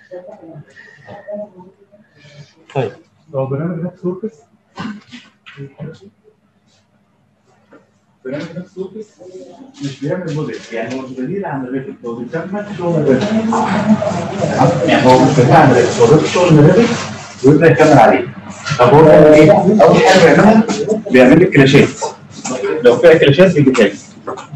طيب هو برنامج نفس سوركس برنامج نفس سوركس مش بيعمل موديل يعني هو مش بديل عن الريفت هو بيكمل شغل الريفت يعني هو مش بتاع الريفت هو بياخد شغل من الريفت ويبدا يكمل عليه طب هو بيعمل ايه؟ اول حاجه بيعملها بيعمل لي كلاشات لو فيها كلاشات بيجيبها لي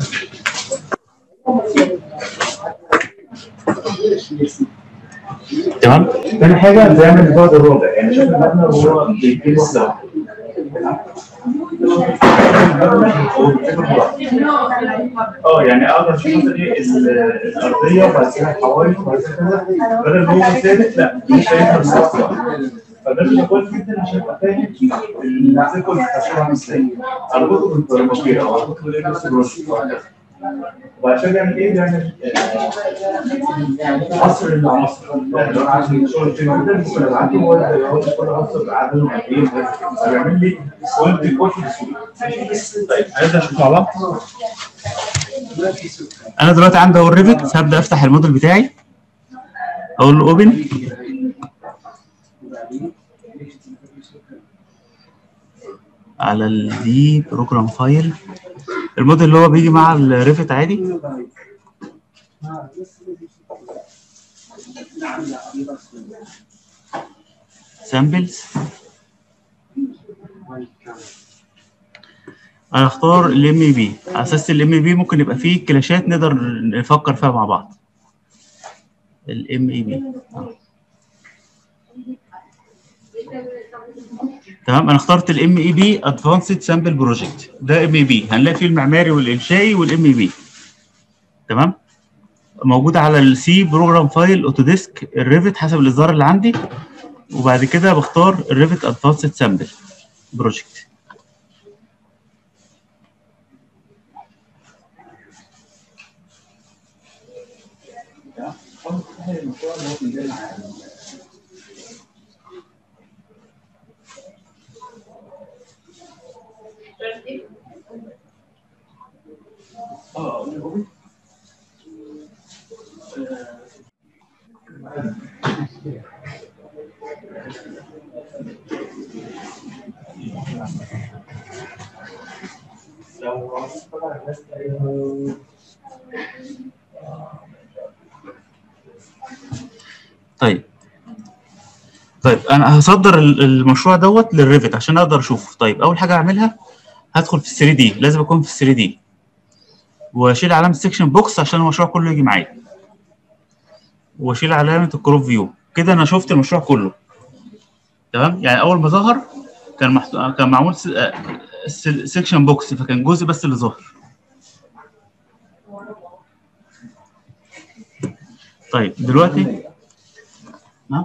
تمام تاني حاجه بيعمل البعد الرابع يعني شكل المبنى وهو بيبتدي واحده اه يعني اقدر اشوف مثلا ايه ال- الارضيه وبعد كده الحوائط وبعد كده بدل ما هو ثابت لا مش هينفع بالظبط فده بيبقى كويس جدا عشان ابقى فاهم السيكونس هتشتغل عامل ازاي اربطه بالبرمجيه او اربطه بالانجلش بروجكت وهكذا وعشان يعمل ايه؟ بيعمل عصر العناصر يعني لو انا عايز شغل كتير جدا ممكن ابعته هو يقعد كل عنصر عدد وقتين فبيعمل لي بوينت كود بسهوله طيب هنبدا نشوف مع بعض انا دلوقتي عندي اهو الريفت هبدا افتح الموديل بتاعي اقول له اوبن على الدي بروجرام فايل الموديل اللي هو بيجي مع الريفت عادي سامبلز انا اختار الام اي بي على اساس الام اي بي ممكن يبقى فيه كلاشات نقدر نفكر فيها مع بعض الام اي بي تمام انا اخترت الام اي بي ادفانسد سامبل بروجكت ده ام اي بي هنلاقي فيه المعماري والانشائي والام اي بي تمام موجود على السي بروجرام فايل اوتوديسك الريفت حسب الاصدار اللي عندي وبعد كده بختار الريفت ادفانسد سامبل بروجكت طيب طيب انا هصدر ال- المشروع دوت للريفت عشان اقدر اشوفه طيب اول حاجه اعملها هدخل في 3 دي لازم اكون في 3 دي واشيل علامه سيكشن بوكس عشان المشروع كله يجي معايا واشيل علامه الكروب فيو كده انا شفت المشروع كله تمام يعني اول ما ظهر كان محطو... كان معمول س... آه، س- سيكشن بوكس فكان جزء بس اللي ظهر طيب دلوقتي نعم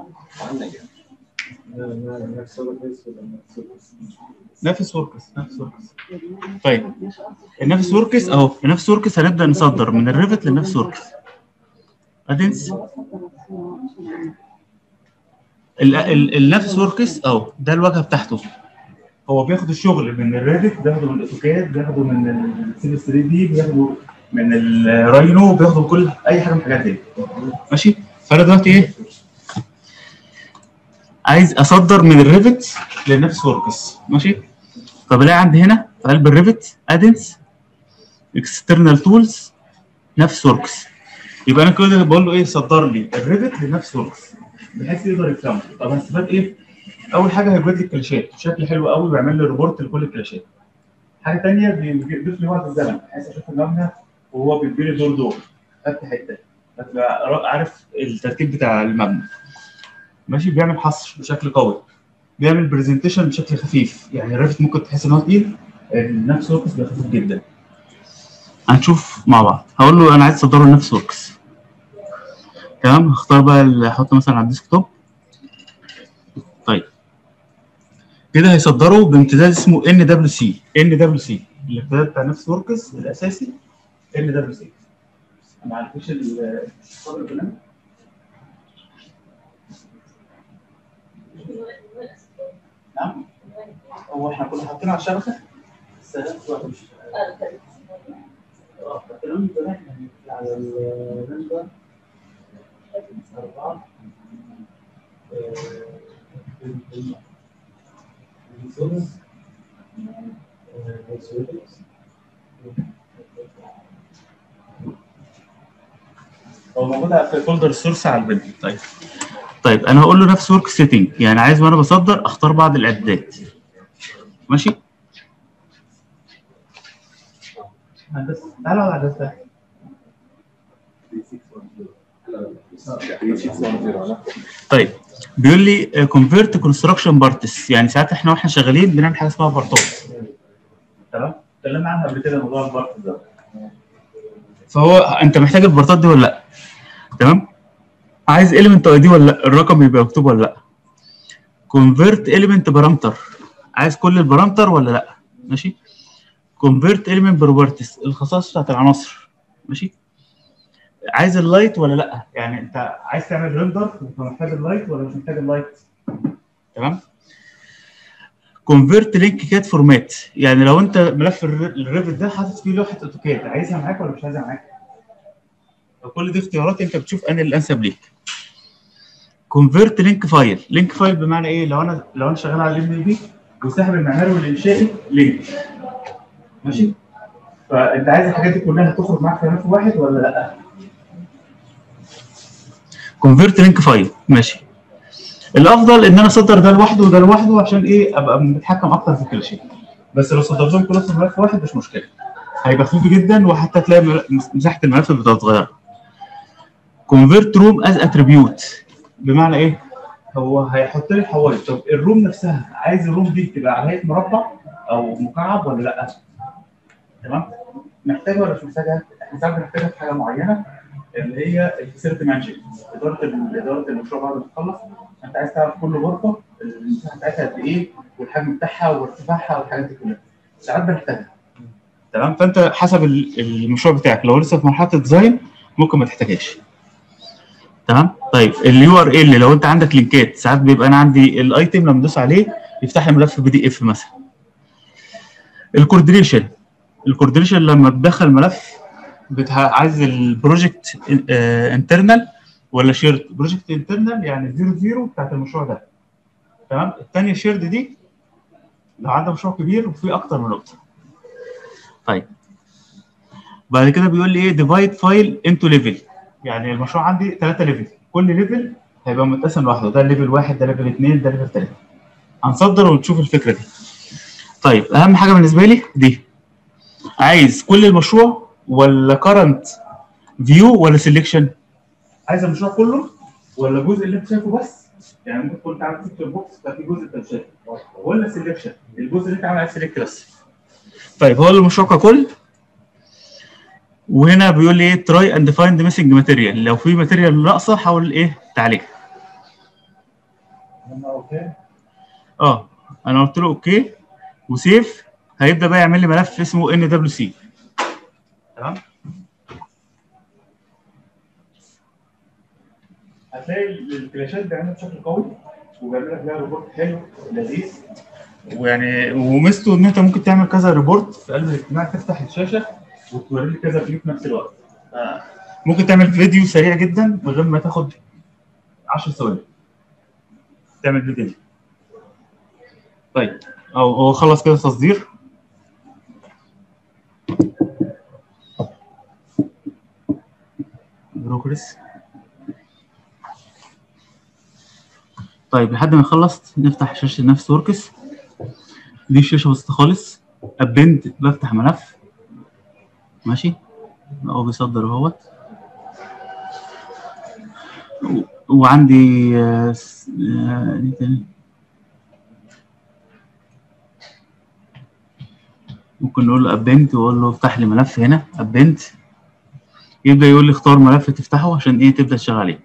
نفس وركس نفس وركس طيب النفس وركس اهو النفس وركس هنبدا نصدر من الريفت للنفس وركس ادنس ال- ال- النفس وركس اهو ده الواجهه بتاعته هو بياخد الشغل من الريفت بياخده من الاوتوكاد بياخده من السيل 3 دي بياخده من الراينو بياخده من كل اي حاجه من الحاجات دي ماشي فانا دلوقتي ايه عايز اصدر من الريفت للنفس وركس ماشي فبلاقي عندي هنا في قلب الريفت ادنس اكسترنال تولز نفس وركس يبقى انا كده بقول له ايه صدر لي الريفت لنفس وركس بحيث يقدر يفهمه طب هستفاد ايه؟ اول حاجه هيجيب لي الكلاشات بشكل حلو قوي ويعمل لي ريبورت لكل الكلاشات حاجه ثانيه بيضيف لي وقت الزمن بحيث اشوف المبنى وهو بيديني دور دور حته حته فتبقى عارف الترتيب بتاع المبنى ماشي بيعمل حصر بشكل قوي بيعمل برزنتيشن بشكل خفيف يعني الريفت ممكن تحس ان هو تقيل النفس وركس بيبقى خفيف جدا هنشوف مع بعض هقول له انا عايز اصدره لنفس وركس تمام هختار بقى اللي احطه مثلا على الديسك توب طيب كده هيصدره بامتداد اسمه ان دبليو سي ان دبليو سي الامتداد بتاع نفس وركس الاساسي ان دبليو سي ما عرفتش الصدر البرنامج نعم هو احنا كنا حاطينه على الشبكه بس دلوقتي مش اه حطيناه من زمان يعني على الرنجر أربعة هو موجود في فولدر السورس على البنت طيب طيب انا هقول له نفس ورك سيتنج يعني عايز وانا بصدر اختار بعض الاعدادات ماشي هندسه تعالى على هندسه طيب بيقول لي كونفيرت كونستراكشن بارتس يعني ساعات احنا واحنا شغالين بنعمل حاجه اسمها بارتات تمام اتكلمنا عنها قبل كده موضوع البارت ده فهو انت محتاج البارتات دي ولا لا تمام عايز اليمنت اي دي ولا لا الرقم يبقى مكتوب ولا لا كونفيرت اليمنت بارامتر عايز كل البارامتر ولا لا ماشي كونفيرت اليمنت بروبرتيز الخصائص بتاعت العناصر ماشي عايز اللايت ولا لا يعني انت عايز تعمل ريندر انت محتاج اللايت ولا مش محتاج اللايت تمام كونفيرت لينك كات فورمات يعني لو انت ملف الريفت ده حاطط فيه لوحه اوتوكاد عايزها معاك ولا مش عايزها معاك فكل دي اختيارات انت بتشوف انهي الانسب ليك كونفيرت لينك فايل لينك فايل بمعنى ايه لو انا لو انا شغال على الام بي وسحب المعماري والانشائي لينك ماشي فانت عايز الحاجات دي كلها تخرج معاك في ملف واحد ولا لا كونفيرت لينك فايل ماشي الافضل ان انا اصدر ده لوحده وده لوحده عشان ايه ابقى متحكم اكتر في كل شيء بس لو صدرتهم كلهم في ملف واحد مش مشكله هيبقى خفيف جدا وحتى تلاقي مساحه الملف بتتغير كونفيرت روم از اتريبيوت بمعنى ايه هو هيحط لي حوايط طب الروم نفسها عايز الروم دي تبقى على هيئه مربع او مكعب ولا لا تمام محتاجه ولا مش محتاجه احنا ساعات بنحتاجها في حاجه معينه اللي هي الفاسيلتي مانجمنت اداره اداره المشروع بعد ما تخلص انت عايز تعرف كل غرفه المساحه بتاعتها قد ايه والحجم بتاعها وارتفاعها والحاجات دي كلها ساعات بنحتاجها تمام فانت حسب المشروع بتاعك لو لسه في مرحله الديزاين ممكن ما تحتاجهاش تمام طيب اليو ار ال لو انت عندك لينكات ساعات بيبقى انا عندي الايتم لما ادوس عليه يفتح لي ملف بي دي اف مثلا الكوردينيشن الكوردينيشن لما تدخل ملف بتها عايز البروجكت انترنال ولا شيرد بروجكت انترنال يعني 0 0 بتاعت المشروع ده تمام الثانيه شيرد دي لو عندك مشروع كبير وفي اكتر من نقطه طيب بعد كده بيقول لي ايه ديفايد فايل انتو ليفل يعني المشروع عندي ثلاثه ليفل كل ليفل هيبقى متقسم لوحده ده ليفل واحد ده ليفل اثنين ده ليفل ثلاثه هنصدر ونشوف الفكره دي طيب اهم حاجه بالنسبه لي دي عايز كل المشروع ولا كرنت فيو ولا سيلكشن عايز المشروع كله ولا الجزء اللي انت شايفه بس يعني ممكن تكون انت عامل سيكتور بوكس ففي جزء انت مش شايفه ولا سيلكشن الجزء اللي انت عامل عليه سيلكت بس طيب هو المشروع ككل وهنا بيقول لي ايه تراي اند فايند ميسنج ماتيريال لو في ماتيريال ناقصه حاول ايه تعالجها اه انا قلت له اوكي وسيف هيبدا بقى يعمل لي ملف اسمه ان دبليو سي تمام هتلاقي الفلاشات بيعملها بشكل قوي وبيعمل لك بيها ريبورت حلو لذيذ ويعني وميزته ان انت ممكن تعمل كذا ريبورت في قلب الاجتماع تفتح الشاشه وتوري لي كذا فيو في نفس الوقت ممكن تعمل فيديو سريع جدا من غير ما تاخد 10 ثواني تعمل فيديو طيب او هو خلص كده تصدير بروجرس طيب لحد ما يخلص نفتح شاشه نفس وركس دي الشاشه بسيطه خالص ابند بفتح ملف ماشي هو بيصدر اهوت وعندي آه آه تاني ممكن نقول له ابنت واقول له افتح لي ملف هنا ابنت يبدا يقول لي اختار ملف تفتحه عشان ايه تبدا تشتغل عليه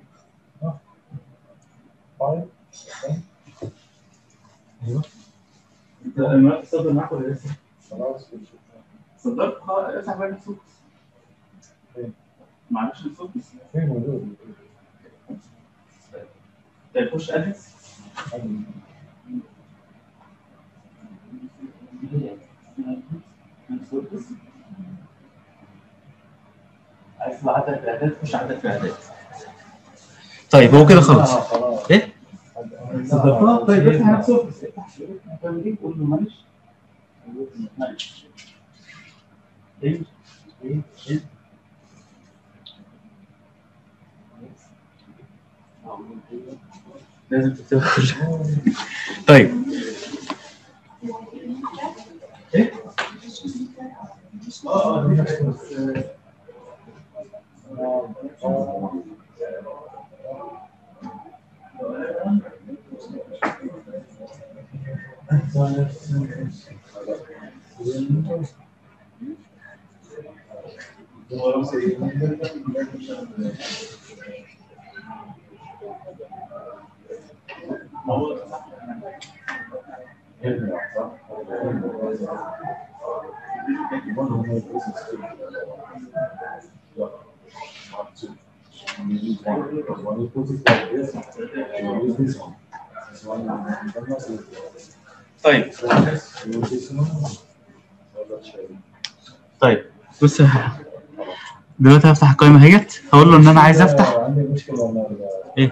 ايوه انت الملف صدر معاك ولا لسه؟ خلاص صدرت خلاص اسحب بقى الفوكس معلش الفوكس فين موجود طيب خش ادرس عايز تبقى عندك الاعداد خش عندك الاعداد طيب هو كده خلص خلاص ايه؟ صدرتها طيب افتح نفس وركس افتح هتعمل ايه قول له معلش معلش ايه ايه ايه لازم تكتبها كلها طيب ايه اه اه دي حاجة بس، آه، طيب طيب بص دلوقتي هفتح القائمه اهيت هقول له ان انا عايز افتح عندي مشكلة أنا ايه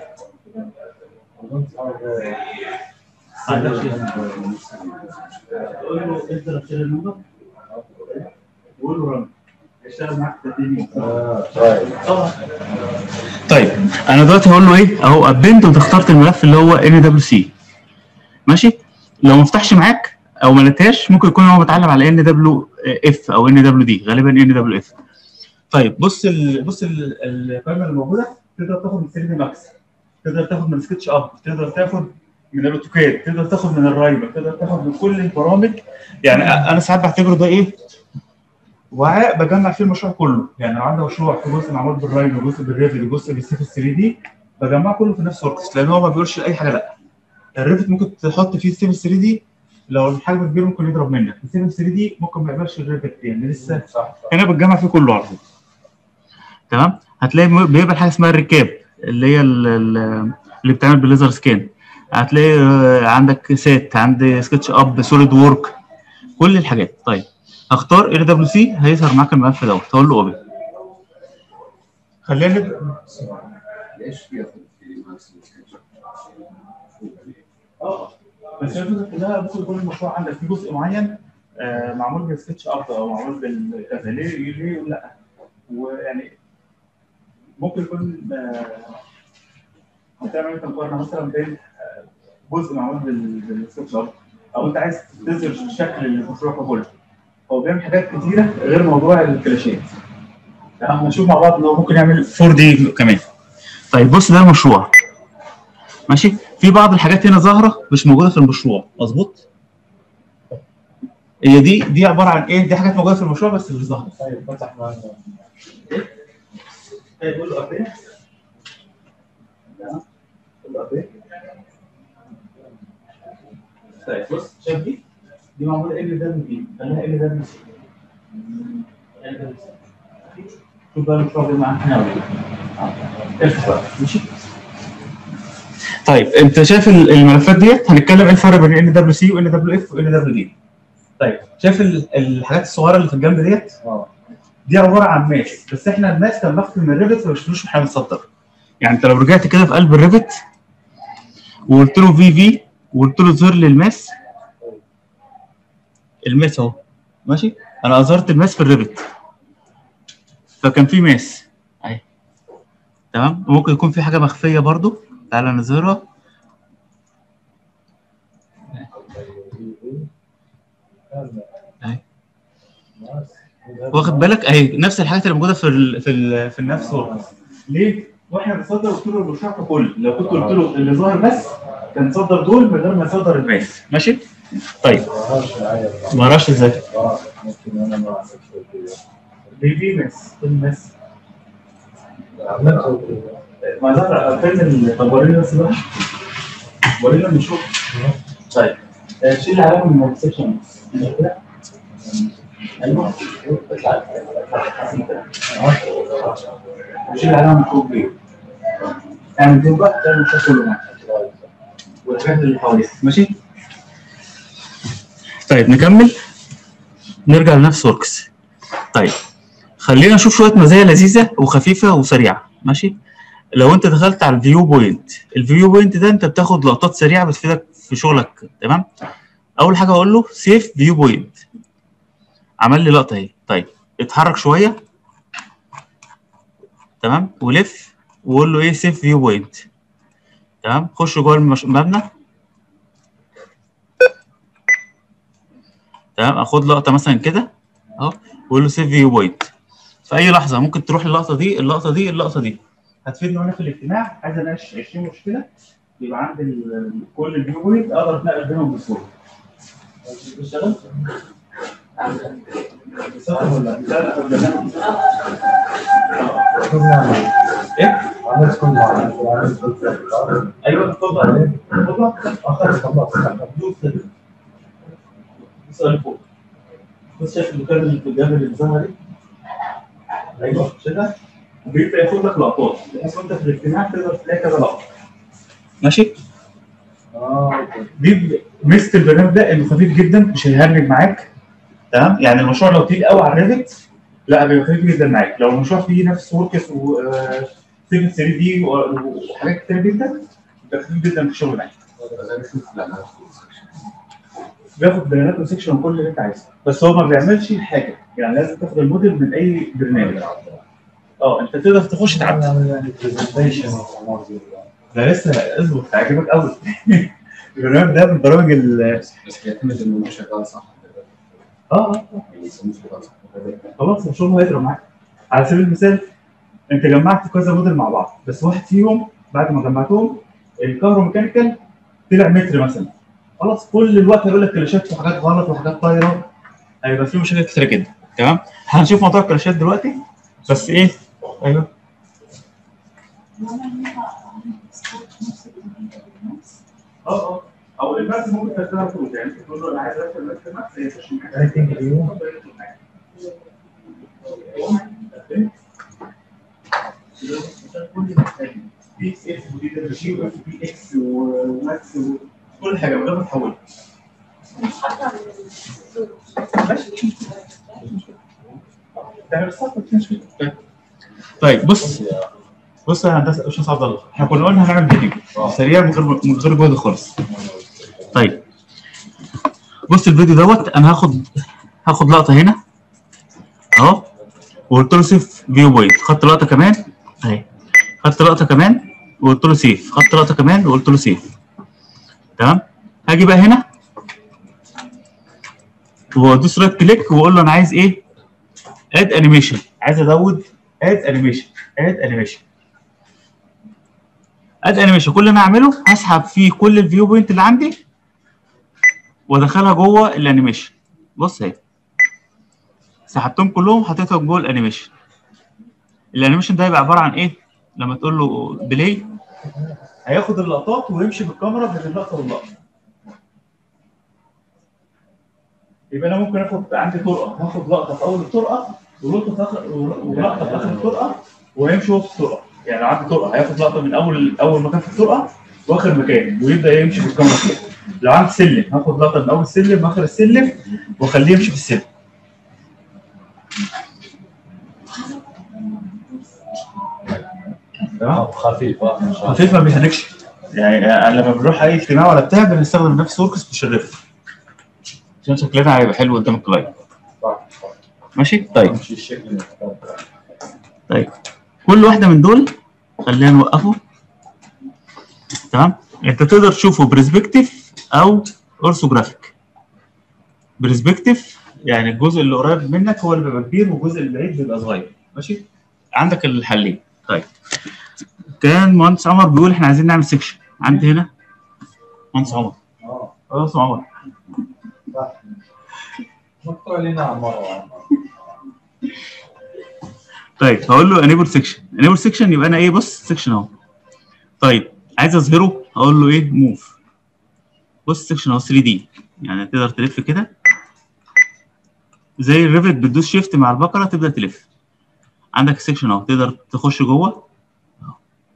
عندك شيء. قول له انت اللي بتشيل النمبر وقول له رن هيشتغل معاك 30 يوم اه طيب انا دلوقتي هقول له ايه اهو ابنت وانت اخترت الملف اللي هو ان دبليو سي ماشي لو ما فتحش معاك او ما لقيتهاش ممكن يكون هو متعلم على ان دبليو اف او ان دبليو دي غالبا ان دبليو اف طيب بص ال... بص ال- القائمه اللي موجوده تقدر تاخد من 3 دي ماكس تقدر تاخد من سكتش اب تقدر تاخد من الاوتوكاد تقدر تاخد من الرايبر تقدر تاخد من كل البرامج يعني أ- انا ساعات بعتبره ده ايه وعاء بجمع فيه المشروع كله يعني لو عندي مشروع في جزء معمول بالرايبر جزء بالريفت جزء بالسيف 3 دي بجمعه كله في نفس وركس لان هو ما بيقولش اي حاجه لا الريفت ممكن تحط فيه السيف 3 دي لو الحجم كبير ممكن يضرب منك السيف 3 دي ممكن ما يقبلش الريفت يعني لسه هنا بتجمع فيه كله على طول تمام هتلاقي م- بيقبل حاجه اسمها الركاب اللي هي ال- ال- اللي بتعمل بالليزر سكان هتلاقي آه، عندك سات عندي سكتش اب سوليد وورك كل الحاجات طيب هختار ال دبليو سي هيظهر معاك الملف دوت هقول له اوبن خلينا نبدا ليش فيها في ماكس اه بس هي الفكره كلها ممكن يكون المشروع عندك في جزء معين آه، معمول بالسكتش اب او معمول بالكذا ليه ليه لا ويعني ممكن يكون آه، هتعمل انت مقارنه مثلا بين آه، جزء معمول بال- بالسكتش اب او انت عايز تظهر شكل المشروع ككل هو بيعمل حاجات كتيره غير موضوع الفلاشات تمام هنشوف مع بعض ان هو ممكن يعمل 4 دي كمان طيب بص ده المشروع ماشي في بعض الحاجات هنا ظاهره مش موجوده في المشروع مظبوط هي دي دي عباره عن ايه دي حاجات موجوده في المشروع بس مش ظاهره طيب فتح معنا قول له ابديت قول له ابديت طيب بص شايف دي دي معموله ال دبليو دي خليها ال دبليو سي شوف بقى المشروع ده معاك هنا ولا لا. افتح بقى ماشي طيب انت شايف ال- الملفات ديت هنتكلم ايه الفرق بين ان دبليو سي وان دبليو اف وان دبليو دي طيب شايف ال- الحاجات الصغيره اللي في الجنب ديت اه دي عباره عن ماس بس احنا الماس كان مخفي من الريفت فما شفناش واحنا بنصدر يعني انت لو رجعت كده في قلب الريفت وقلت له في في وقلت له ظهر لي الماس الماس اهو ماشي انا اظهرت الماس في الريفت فكان في ماس اهي تمام ممكن يكون في حاجه مخفيه برضو تعالى نظهرها اهي واخد بالك اهي نفس الحاجات اللي موجوده في ال في ال في النفس وركس ليه؟ واحنا بنصدر قلت له المشروع ككل لو كنت قلت له اللي ظاهر بس كان صدر دول من غير ما يصدر الباقي ماشي ماشي طيب معرفش معايا ما اعرفش ازاي اه ممكن انا ما اعرفش كده دي دي مس المس عملت ما ظهر فيلم طب وريني بس بقى ورينا نشوف طيب آه، شيل علامه من السكشن كده ايوه شيل علامه من فوق دي اعمل دول بقى تعمل المشروع كله معاك والحاجات اللي حواليك ماشي طيب نكمل نرجع لنفس وركس طيب خلينا نشوف شويه مزايا لذيذه وخفيفه وسريعه ماشي لو انت دخلت على الفيو بوينت الفيو بوينت ده انت بتاخد لقطات سريعه بتفيدك في شغلك تمام اول حاجه اقول له سيف فيو بوينت عمل لي لقطه اهي طيب اتحرك شويه تمام ولف وقول له ايه سيف فيو بوينت تمام خش جوه المش- المبنى تمام اخد لقطه مثلا كده اهو وقول له سيف فيو بوينت في اي لحظه ممكن تروح اللقطه دي اللقطه دي اللقطه دي هتفيدني وانا في الاجتماع عايز اناقش 20 مشكله يبقى عندي ال- كل الفيو بوينت اقدر اتنقل بينهم بسهوله بتشتغل؟ بتشتغل ولا لا ولا لا؟ كل نعمل ايه؟ عملت كل نعمل وعملت كل نعمل ايوه اتفضل اتفضل أخذت خلاص دوس كده اسال فوق بص شايف المكان اللي في الجبل اللي ظهر دي؟ ايوه كده بيبدا ياخد لك لقطات بحيث وانت في الاجتماع تقدر تلاقي كذا لقطه ماشي آه دي ميزه البرنامج ده انه خفيف جدا مش هيهنج معاك تمام يعني المشروع لو تقيل قوي على الريفت لا بيبقى خفيف جدا معاك لو المشروع فيه نفس وركس و 7 3 دي وحاجات كتير جدا بيبقى خفيف جدا في الشغل معاك بياخد بيانات وسكشن وكل اللي انت عايزه بس هو ما بيعملش حاجه يعني لازم تاخد الموديل من اي برنامج اه انت تقدر تخش تعدل نعمل يعني برزنتيشن ده لسه اصبر هيعجبك قوي البرنامج ده من البرامج ال بس بيعتمد انه مش شغال صح اه اه يعني يسموه شغال صح خلاص الشغل هيضرب معاك على سبيل المثال انت جمعت كذا موديل مع بعض بس واحد فيهم بعد ما جمعتهم الكهروميكانيكال طلع متر مثلا خلاص كل الوقت هيقول لك كلاشات وحاجات غلط وحاجات طايره هيبقى في مشاكل كتير جدا تمام هنشوف موضوع الكلاشات دلوقتي بس ايه ايوه اه اه او الماس ممكن تشتغل فلوس يعني انت تقول له انا عايز اركب الماس هي تشتغل Anything new? بي اكس اف ودي دبليو جي واف بي اكس وماكس كل حاجه من غير ما تحولها ماشي تعمل الصف مفيش مشكله طيب. طيب بص بص يا هندسه باشمهندس عبد الله احنا كنا قلنا هنعمل فيديو سريع من غير من غير جهد خالص طيب بص الفيديو دوت انا هاخد هاخد لقطه هنا اهو وقلت له سيف فيو بوينت خدت لقطه كمان اهي خدت لقطه كمان وقلت له سيف خدت لقطه كمان وقلت له سيف تمام هاجي بقى هنا وادوس رايت كليك واقول له انا عايز ايه اد انيميشن عايز ازود اد انيميشن اد انيميشن اد انيميشن كل اللي انا اعمله هسحب فيه كل الفيو بوينت اللي عندي وادخلها جوه الانيميشن بص اهي سحبتهم كلهم حطيتهم جوه الانيميشن الانيميشن ده يبقى عباره عن ايه لما تقول له بلاي هياخد اللقطات ويمشي بالكاميرا بين اللقطه واللقطه يبقى انا ممكن اخد عندي طرقه هاخد لقطه في اول الطرقه ولقطه في اخر ولقطه في اخر الطرقه ويمشي هو في الطرقه يعني لو عندي طرقه هياخد لقطه من اول اول مكان في الطرقه واخر مكان ويبدا يمشي بالكاميرا فيه لو عندي سلم هاخد لقطه من اول السلم واخر السلم واخليه يمشي في السلم تمام خفيف آه، إن شاء الله. خفيف ما بيهنكش يعني لما بنروح اي اجتماع ولا بتاع بنستخدم نفس وركس مش الريف عشان شكلنا هيبقى حلو قدام الكلاينت صح، صح. ماشي طيب مش الشكل المختلف. طيب كل واحده من دول خلينا نوقفه تمام انت تقدر تشوفه برسبكتيف او اورثوجرافيك برسبكتيف يعني الجزء اللي قريب منك هو اللي بيبقى كبير والجزء اللي بعيد بيبقى صغير ماشي عندك الحلين طيب كان مهندس عمر بيقول احنا عايزين نعمل سيكشن عندي هنا مهندس عمر اه خلاص عمر صح مقطوع لنا عمار وعمار طيب هقول له انيبل سيكشن انيبل سيكشن يبقى انا ايه بص سيكشن اهو طيب عايز اظهره اقول له ايه موف بص سيكشن اهو 3 دي يعني تقدر تلف كده زي الريفت بتدوس شيفت مع البقره تبدا تلف عندك سيكشن اهو تقدر تخش جوه أهو.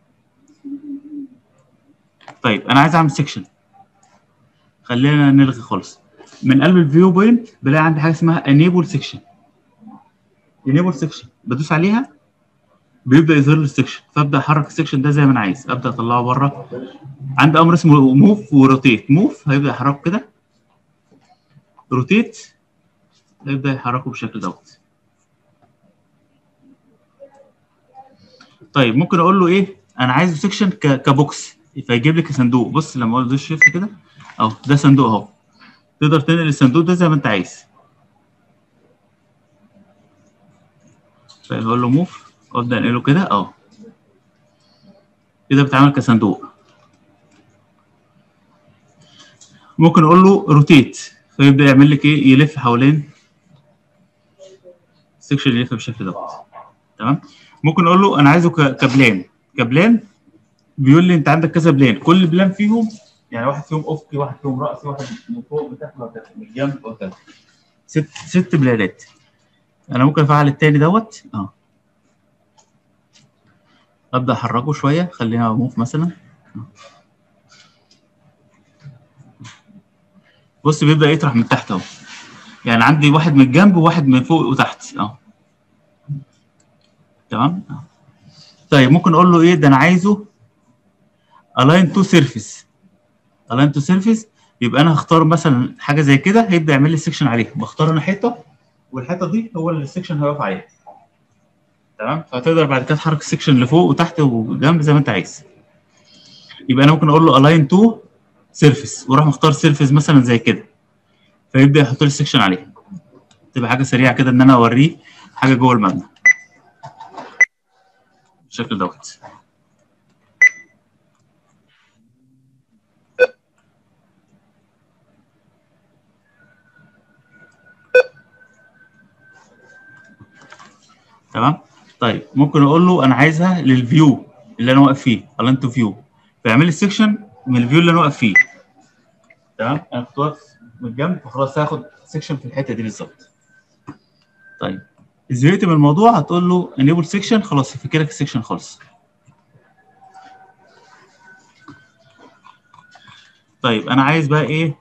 طيب انا عايز اعمل سيكشن خلينا نلغي خالص من قلب الفيو بوينت بلاقي عندي حاجه اسمها انيبل سيكشن انيبل سيكشن بدوس عليها بيبدا يظهر لي السكشن فابدا احرك السكشن ده زي ما انا عايز ابدا اطلعه بره عندي امر اسمه موف وروتيت موف هيبدا يحركه كده روتيت هيبدا يحركه بالشكل دوت طيب ممكن اقول له ايه انا عايزه سكشن كبوكس فيجيب لي كصندوق بص لما اقول له شيفت كده اهو ده صندوق اهو تقدر تنقل الصندوق ده زي ما انت عايز فاقول له موف وابدا انقله كده اهو كده بيتعمل كصندوق ممكن اقول له روتيت فيبدا يعمل لك ايه يلف حوالين السكشن يلف بالشكل ده تمام ممكن اقول له انا عايزه ك- كبلان كبلان بيقول لي انت عندك كذا بلان كل بلان فيهم يعني واحد فيهم افقي واحد فيهم راسي واحد من فوق من تحت وهكذا من الجنب وهكذا ست ست بلانات انا ممكن افعل التاني دوت اه ابدا احركه شويه خلينا موف مثلا آه. بص بيبدا يطرح من تحت اهو يعني عندي واحد من الجنب وواحد من فوق وتحت اه تمام آه. طيب ممكن اقول له ايه ده انا عايزه align to surface align to surface يبقى انا هختار مثلا حاجه زي كده هيبدا يعمل لي سيكشن عليها بختار انا حته والحته دي هو اللي السيكشن هيقف عليها تمام فهتقدر بعد كده تحرك السيكشن لفوق وتحت وجنب زي ما انت عايز يبقى انا ممكن اقول له align to surface واروح مختار surface مثلا زي كده فيبدا يحط لي السيكشن عليها تبقى حاجه سريعه كده ان انا اوريه حاجه جوه المبنى بالشكل دوت تمام طيب ممكن اقول له انا عايزها للفيو اللي انا واقف فيه الاين تو فيو فيعمل لي السكشن من الفيو اللي انا واقف فيه تمام انا كنت واقف من الجنب فخلاص هاخد سكشن في الحته دي بالظبط طيب زهقت من الموضوع هتقول له انيبل سكشن خلاص يفكرك السكشن خالص طيب انا عايز بقى ايه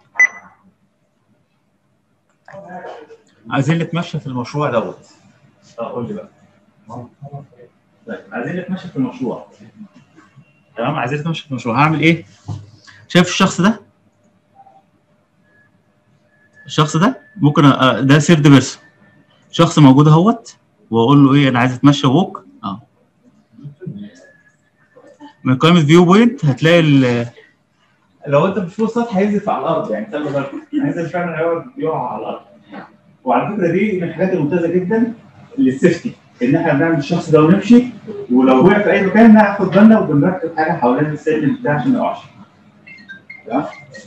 عايزين نتمشى في المشروع دوت اه قول لي بقى طيب عايزين نتمشى في المشروع تمام عايزين نتمشى في المشروع هعمل ايه شايف الشخص ده الشخص ده ممكن أ- ده سيرد بيرسون شخص موجود اهوت واقول له ايه انا عايز اتمشى ووك اه من قائمه فيو بوينت هتلاقي ال- لو انت مش فوق السطح هينزل على الارض يعني خلي بالك هينزل فعلا هيقعد يقع على الارض وعلى فكره دي من الحاجات الممتازه جدا للسيفتي ان احنا بنعمل الشخص ده ونمشي ولو وقع في اي مكان ناخد بالنا وبنركب حاجه حوالين السلم بتاع عشان ما يقعش تمام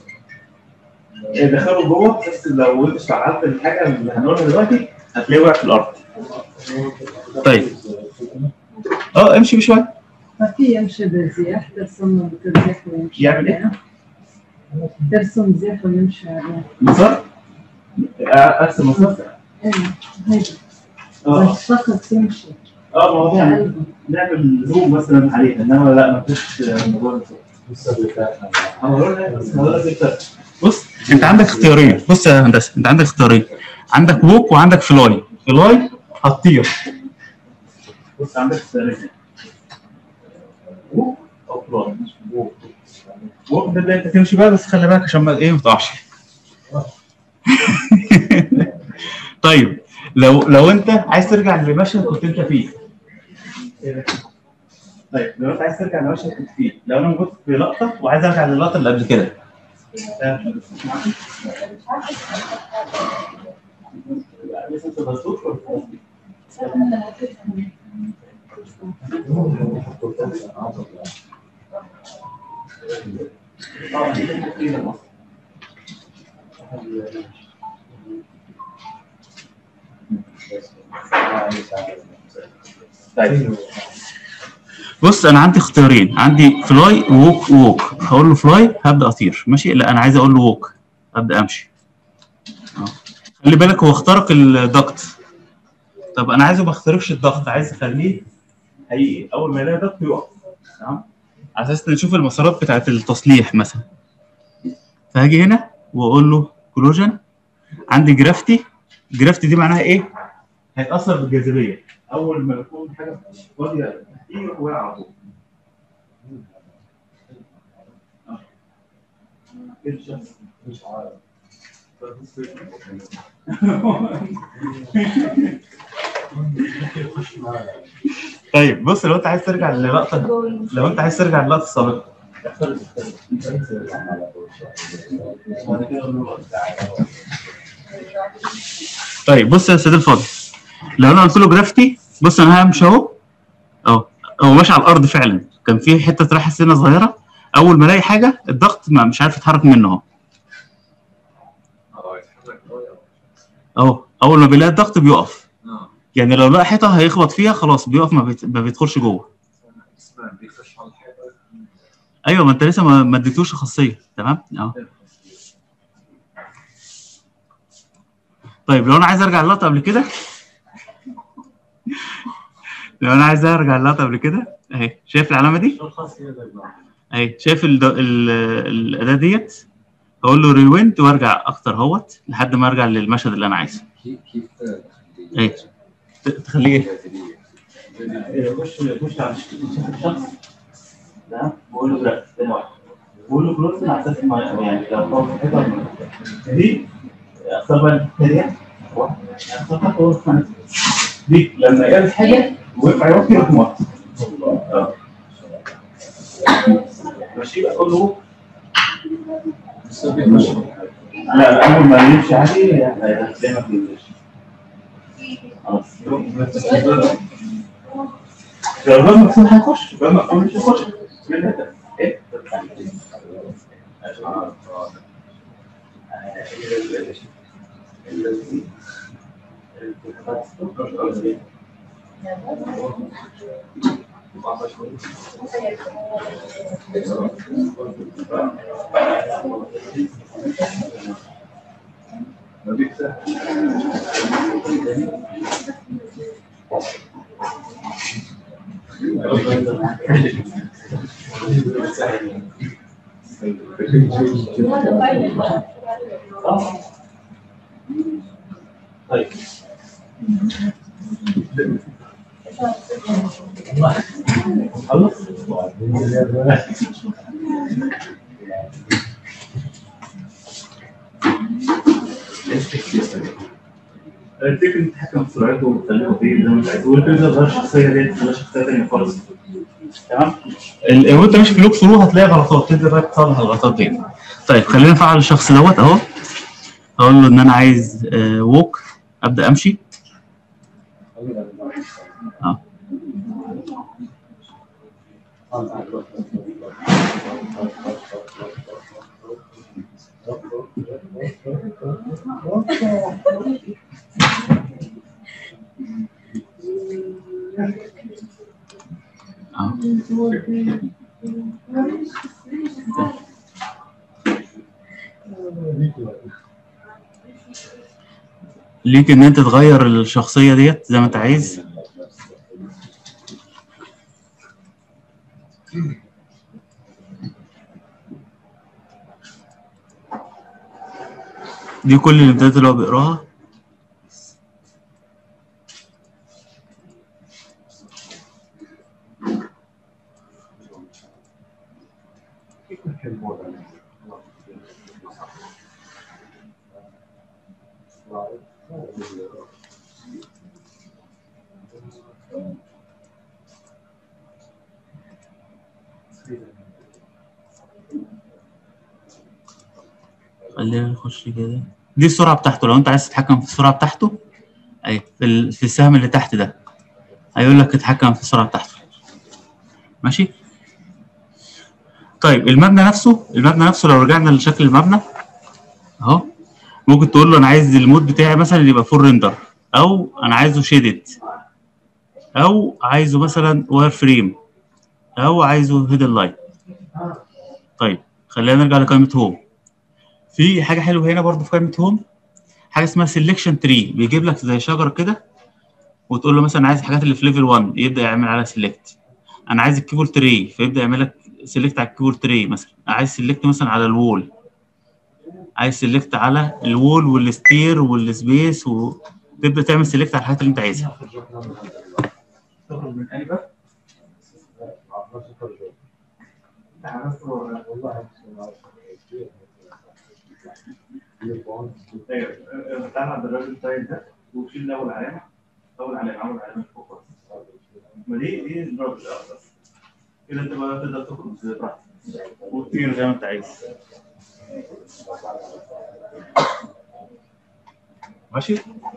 دخله جوه بس لو انت اشتغلت الحاجه اللي هنقولها دلوقتي هتلاقيه وقع في الارض طيب اه امشي بشويه ففي يمشي بزياح ترسم بتزيح ويمشي يعمل إيه؟ عليها. ترسم زيح ويمشي عليها مسار ارسم مسار ايوه هيدا اه بس شخص يمشي اه ما هو ده يعني قلبه نعمل زوم مثلا عليها انما لا ما فيش موضوع الزوم. لسه بتاعنا هقول بس هقول لك الفرق. بص انت عندك اختيارين بص يا هندسه انت عندك اختيارين عندك ووك وعندك فلاي فلاي هتطير بص عندك اختيارين ووك او فلاي ووك ده اللي انت تمشي بقى بس خلي بالك عشان ما ايه ما تقعش طيب لو لو انت عايز ترجع للمشهد كنت انت فيه طيب لو انت عايز ترجع للمشهد كنت فيه لو انا موجود في لقطه وعايز ارجع للقطه اللي قبل كده طيب بص انا عندي اختيارين عندي فلاي ووك ووك هقول له فلاي هبدا اطير ماشي لا انا عايز اقول له ووك ابدا امشي اه. خلي بالك هو اخترق الضغط طب انا عايزه ما اخترقش الضغط عايز اخليه حقيقي اول ما يلاقي ضغط يقف تمام على اساس نشوف المسارات بتاعت التصليح مثلا فهاجي هنا واقول له كلوجن عندي جرافتي جرافتي دي معناها ايه هيتاثر بالجاذبيه اول ما يكون حاجه فاضيه يروح واقع على طول آه. إيه الشمس؟ مش عارف يخش معايا طيب بص لو انت عايز ترجع للقطه لو انت عايز ترجع للقطه السابقه طيب بص يا سيدي الفاضل لو انا قلت له جرافتي بص انا همشي اهو اهو هو ماشي على الارض فعلا كان في حته رايحه سنه صغيره اول ما الاقي حاجه الضغط ما مش عارف يتحرك منه اهو اه يتحرك شوية. اهو اول ما بيلاقي الضغط بيقف اه يعني لو لقى حيطه هيخبط فيها خلاص بيقف ما, بيت... ما بيدخلش جوه اسمع بيخش على الحيطة ايوه ما انت لسه ما ما اديتوش خاصيه تمام اه طيب لو انا عايز ارجع للقطه قبل كده لو انا عايز ارجع للقطه قبل كده اهي شايف العلامه دي شو الخاصية ده بقى؟ اهي شايف ال... ال... الاداه ديت اقول له ريوينت وارجع اكتر اهوت لحد ما ارجع للمشهد اللي انا عايزه كيف كيف ايه ت- تخليه ايه يخش يخش على الشخص ده بقول له جراف ده واحد بقول له كلوز على اساس ما يعني لو هو في حته دي اختار بقى الثانيه واحد اختار خط وسط ثانية. دي لما يقابل حاجه وينفع يوطي يروح موطي اه ماشي بقى اقول له لا لا اول ما يمشي عادي هتلاقي ما بينزلش خلاص لو الباب مفتوح هيخش الباب مقفول مش هيخش ايه طيب خلص الفكرة تتحكم في سرعته وتخليه بطيء زي ما انت عايز والفكرة تغير الشخصية دي تخليها شخصية تانية خالص تمام ال- وانت ماشي في لوك ثرو هتلاقي غلطات تبدا بقى تصلح الغلطات دي طيب خلينا نفعل الشخص دوت اهو اقول له ان انا عايز ووك ابدا امشي اه اه ليك ان انت تغير الشخصيه ديت زي ما انت عايز دي كل الامدادات اللي هو بيقراها خلينا نخش كده دي السرعه بتاعته لو انت عايز تتحكم في السرعه بتاعته اي في, ال... في السهم اللي تحت ده هيقول لك اتحكم في السرعه بتاعته ماشي طيب المبنى نفسه المبنى نفسه لو رجعنا لشكل المبنى اهو ممكن تقول له انا عايز المود بتاعي مثلا يبقى فول ريندر او انا عايزه شيدد او عايزه مثلا واير فريم او عايزه هيدن لايت طيب خلينا نرجع لقائمه هوم في حاجه حلوه هنا برضو في قائمه هوم حاجه اسمها سيلكشن تري بيجيب لك زي شجره كده وتقول له مثلا عايز الحاجات اللي في ليفل 1 يبدا يعمل عليها سيلكت انا عايز الكيبل تري فيبدا يعمل لك سيلكت على الكيبل تري مثلا عايز سيلكت مثلا على الوول عايز سيلكت على الوول والستير والسبيس و... تبدا تعمل سيلكت على الحاجات اللي انت عايزها تخرج من اي باب ايوه تعالى عند الراجل الطيب ده وشيل اول علامه اول علامه اول علامه فوق خالص. ما دي دي الراجل الاخضر كده انت بقى تقدر تخرج براحتك وتطير زي ما انت عايز ماشي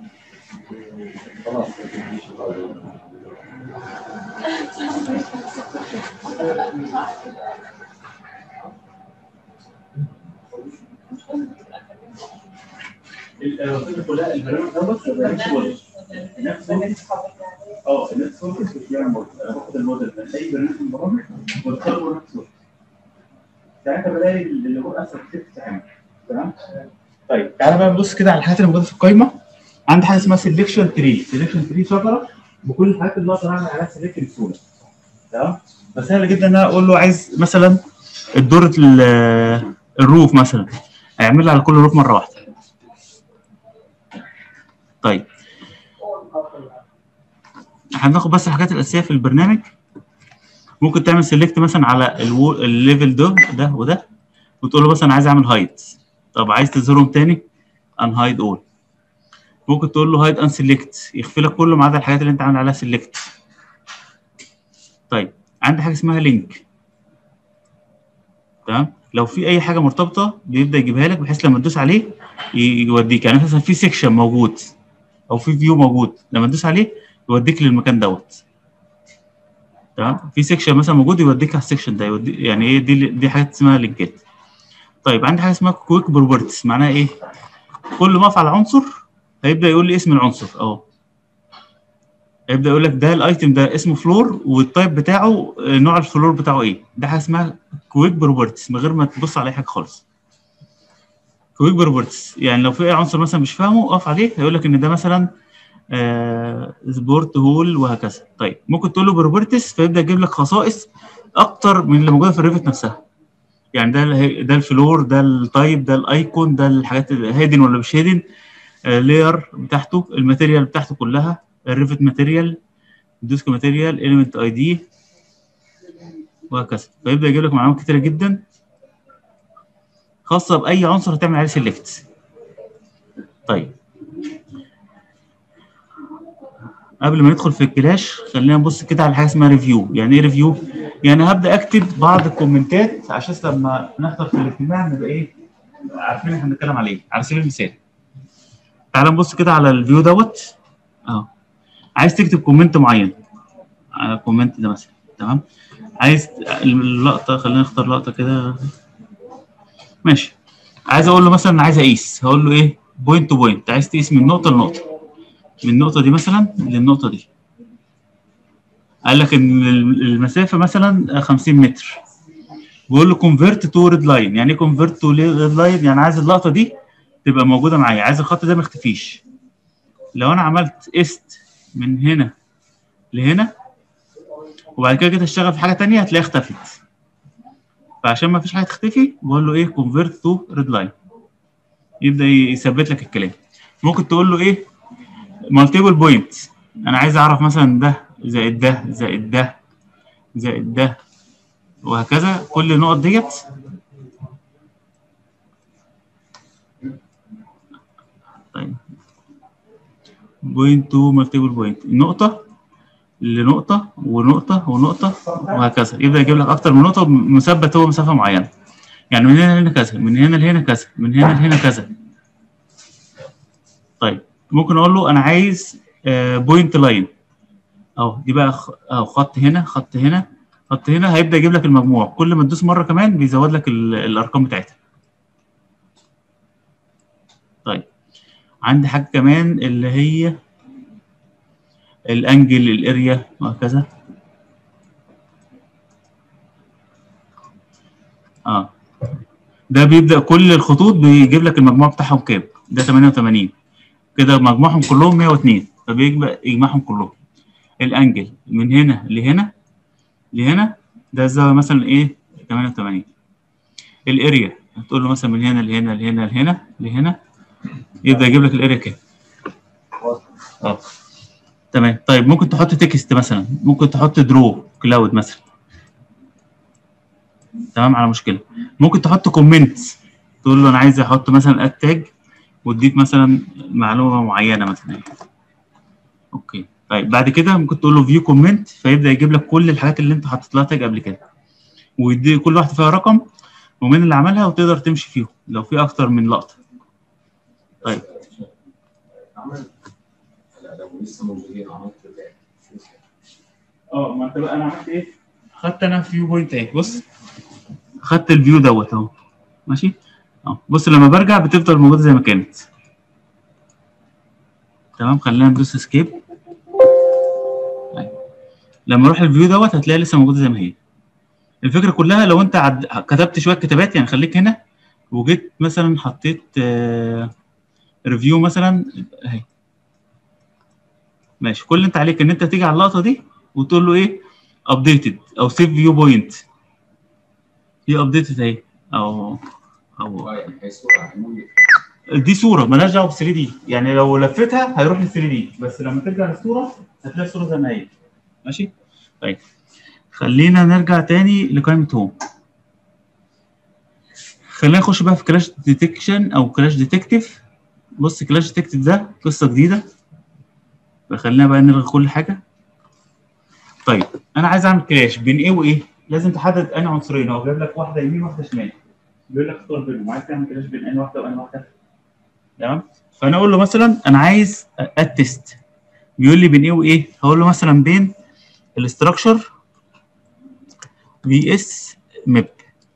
الفكره كلها البرنامج دوت ما بيعملش موديل نفسه اه النفس فوركس مش بيعمل موديل انا باخد الموديل من اي برنامج من البرامج واختاره نفس فوركس ساعتها بلاقي اللي هو اسهل كتير تتعمل تمام طيب تعالى بقى نبص كده على الحاجات اللي موجوده في القائمه عندي حاجه اسمها سيلكشن تري سيلكشن تري شجره بكل الحاجات اللي اقدر اعمل عليها سيلكت بسهوله تمام فسهل جدا ان انا اقول له عايز مثلا الدور ال- الروف مثلا هيعمل لي على كل روف مره واحده طيب هناخد بس الحاجات الاساسيه في البرنامج ممكن تعمل سيلكت مثلا على الو- الليفل ده ده وده وتقول له مثلا عايز اعمل هايد طب عايز تظهرهم تاني ان هايد اول ممكن تقول له هايد ان سيلكت يخفي لك كله ما عدا الحاجات اللي انت عامل عليها سيلكت طيب عندي حاجه اسمها لينك تمام لو في اي حاجه مرتبطه بيبدا يجيبها لك بحيث لما تدوس عليه ي- يوديك يعني مثلا في سيكشن موجود او في فيو موجود لما تدوس عليه يوديك للمكان دوت تمام في سيكشن مثلا موجود يوديك على السيكشن ده يودي يعني ايه دي دي حاجات اسمها لينكات طيب عندي حاجه اسمها كويك بروبرتيز معناها ايه كل ما افعل عنصر هيبدا يقول لي اسم العنصر اهو هيبدا يقول لك ده الايتم ده اسمه فلور والتايب بتاعه آه، نوع الفلور بتاعه ايه ده حاجه اسمها كويك بروبرتيز من غير ما تبص على اي حاجه خالص كويك بروبرتيز يعني لو في اي عنصر مثلا مش فاهمه اقف عليه هيقول لك ان ده مثلا آه سبورت هول وهكذا طيب ممكن تقول له بروبرتيز فيبدا يجيب لك خصائص اكتر من اللي موجوده في الريفت نفسها يعني ده ال- ده الفلور ده التايب ده الايكون ده الحاجات هيدن ولا مش هيدن لاير بتاعته الماتيريال بتاعته كلها الريفت ماتيريال الديسك ماتيريال اليمنت اي دي وهكذا فيبدا يجيب لك معلومات كتيره جدا خاصه باي عنصر هتعمل عليه سيلكت طيب قبل ما ندخل في الكلاش خلينا نبص كده على حاجه اسمها ريفيو يعني ايه ريفيو يعني هبدا اكتب بعض الكومنتات عشان لما نحضر في الاجتماع نبقى ايه عارفين احنا بنتكلم على ايه على سبيل المثال تعال نبص كده على الفيو دوت اه عايز تكتب كومنت معين على الكومنت ده مثلا تمام عايز اللقطه خلينا نختار لقطه كده ماشي عايز اقول له مثلا أنا عايز اقيس هقول له ايه بوينت تو بوينت عايز تقيس من نقطه لنقطه من النقطه دي مثلا للنقطه دي قال لك ان المسافه مثلا 50 متر بقول له كونفيرت تو ريد لاين يعني ايه كونفيرت تو ريد لاين يعني عايز اللقطه دي تبقى موجوده معايا عايز الخط ده ما يختفيش لو انا عملت است من هنا لهنا وبعد كده جيت اشتغل في حاجه تانية هتلاقيها اختفت فعشان ما فيش حاجه تختفي بقول له ايه كونفيرت تو ريد لاين يبدا يثبت لك الكلام ممكن تقول له ايه مالتيبل بوينت انا عايز اعرف مثلا ده زائد ده زائد ده زائد ده وهكذا كل النقط ديت طيب بوينت تو مالتيبل بوينت نقطة لنقطة ونقطة ونقطة وهكذا يبدأ يجيب لك أكتر من نقطة مثبت هو مسافة معينة يعني من هنا لهنا كذا من هنا لهنا كذا من هنا لهنا كذا طيب ممكن أقول له أنا عايز بوينت لاين أهو دي بقى خ- أهو خط هنا خط هنا خط هنا هيبدأ يجيب لك المجموع كل ما تدوس مرة كمان بيزود لك ال- الأرقام بتاعتها طيب عندي حاجة كمان اللي هي الانجل الاريا وهكذا اه ده بيبدأ كل الخطوط بيجيب لك المجموع بتاعهم كام ده 88 كده مجموعهم كلهم 102 فبيبدأ يجمعهم كلهم الانجل من هنا لهنا لهنا ده الزاوية مثلا ايه 88 الاريا هتقول له مثلا من هنا لهنا لهنا لهنا لهنا يبدأ يجيب لك الاريا كام اه تمام طيب ممكن تحط تكست مثلا ممكن تحط درو كلاود مثلا تمام على مشكله ممكن تحط كومنت تقول له انا عايز احط مثلا اد تاج واديك مثلا معلومه معينه مثلا اوكي طيب بعد كده ممكن تقول له فيو كومنت فيبدا يجيب لك كل الحاجات اللي انت حطيت لها تاج قبل كده ويدي كل واحده فيها رقم ومين اللي عملها وتقدر تمشي فيهم لو في اكتر من لقطه طيب عمل لا لو لسه موجودين عملت اه ما انت بقى انا عملت ايه؟ خدت انا فيو بوينت اهي بص خدت الفيو دوت اهو ماشي؟ اه بص لما برجع بتفضل موجوده زي ما كانت تمام خلينا ندوس اسكيب لما اروح الفيو دوت هتلاقي لسه موجوده زي ما هي الفكره كلها لو انت عد... كتبت شويه كتابات يعني خليك هنا وجيت مثلا حطيت آه... ريفيو مثلا اهي ماشي كل اللي انت عليك ان انت تيجي على اللقطه دي وتقول له ايه ابديتد او سيف فيو بوينت هي ابديتد اهي او او اه يعني هي صورة عمومية دي صوره مالهاش دعوه ب 3 دي يعني لو لفتها هيروح ل 3 دي بس لما ترجع للصوره هتلاقي الصوره زي ما هي ماشي طيب خلينا نرجع تاني لقائمه هوم خلينا نخش بقى في كلاش ديتكشن او كلاش ديتكتيف بص كلاش ديتكتيف ده قصه جديده فخلينا بقى نلغي كل حاجه طيب انا عايز اعمل كلاش بين ايه وايه لازم تحدد انهي عنصرين هو جايب لك واحده يمين واحده شمال بيقول لك اختار بينهم عايز تعمل كلاش بين انهي واحده وانهي واحده تمام فانا اقول له مثلا انا عايز اتست بيقول لي بين ايه وايه هقول له مثلا بين الاستراكشر في اس ميب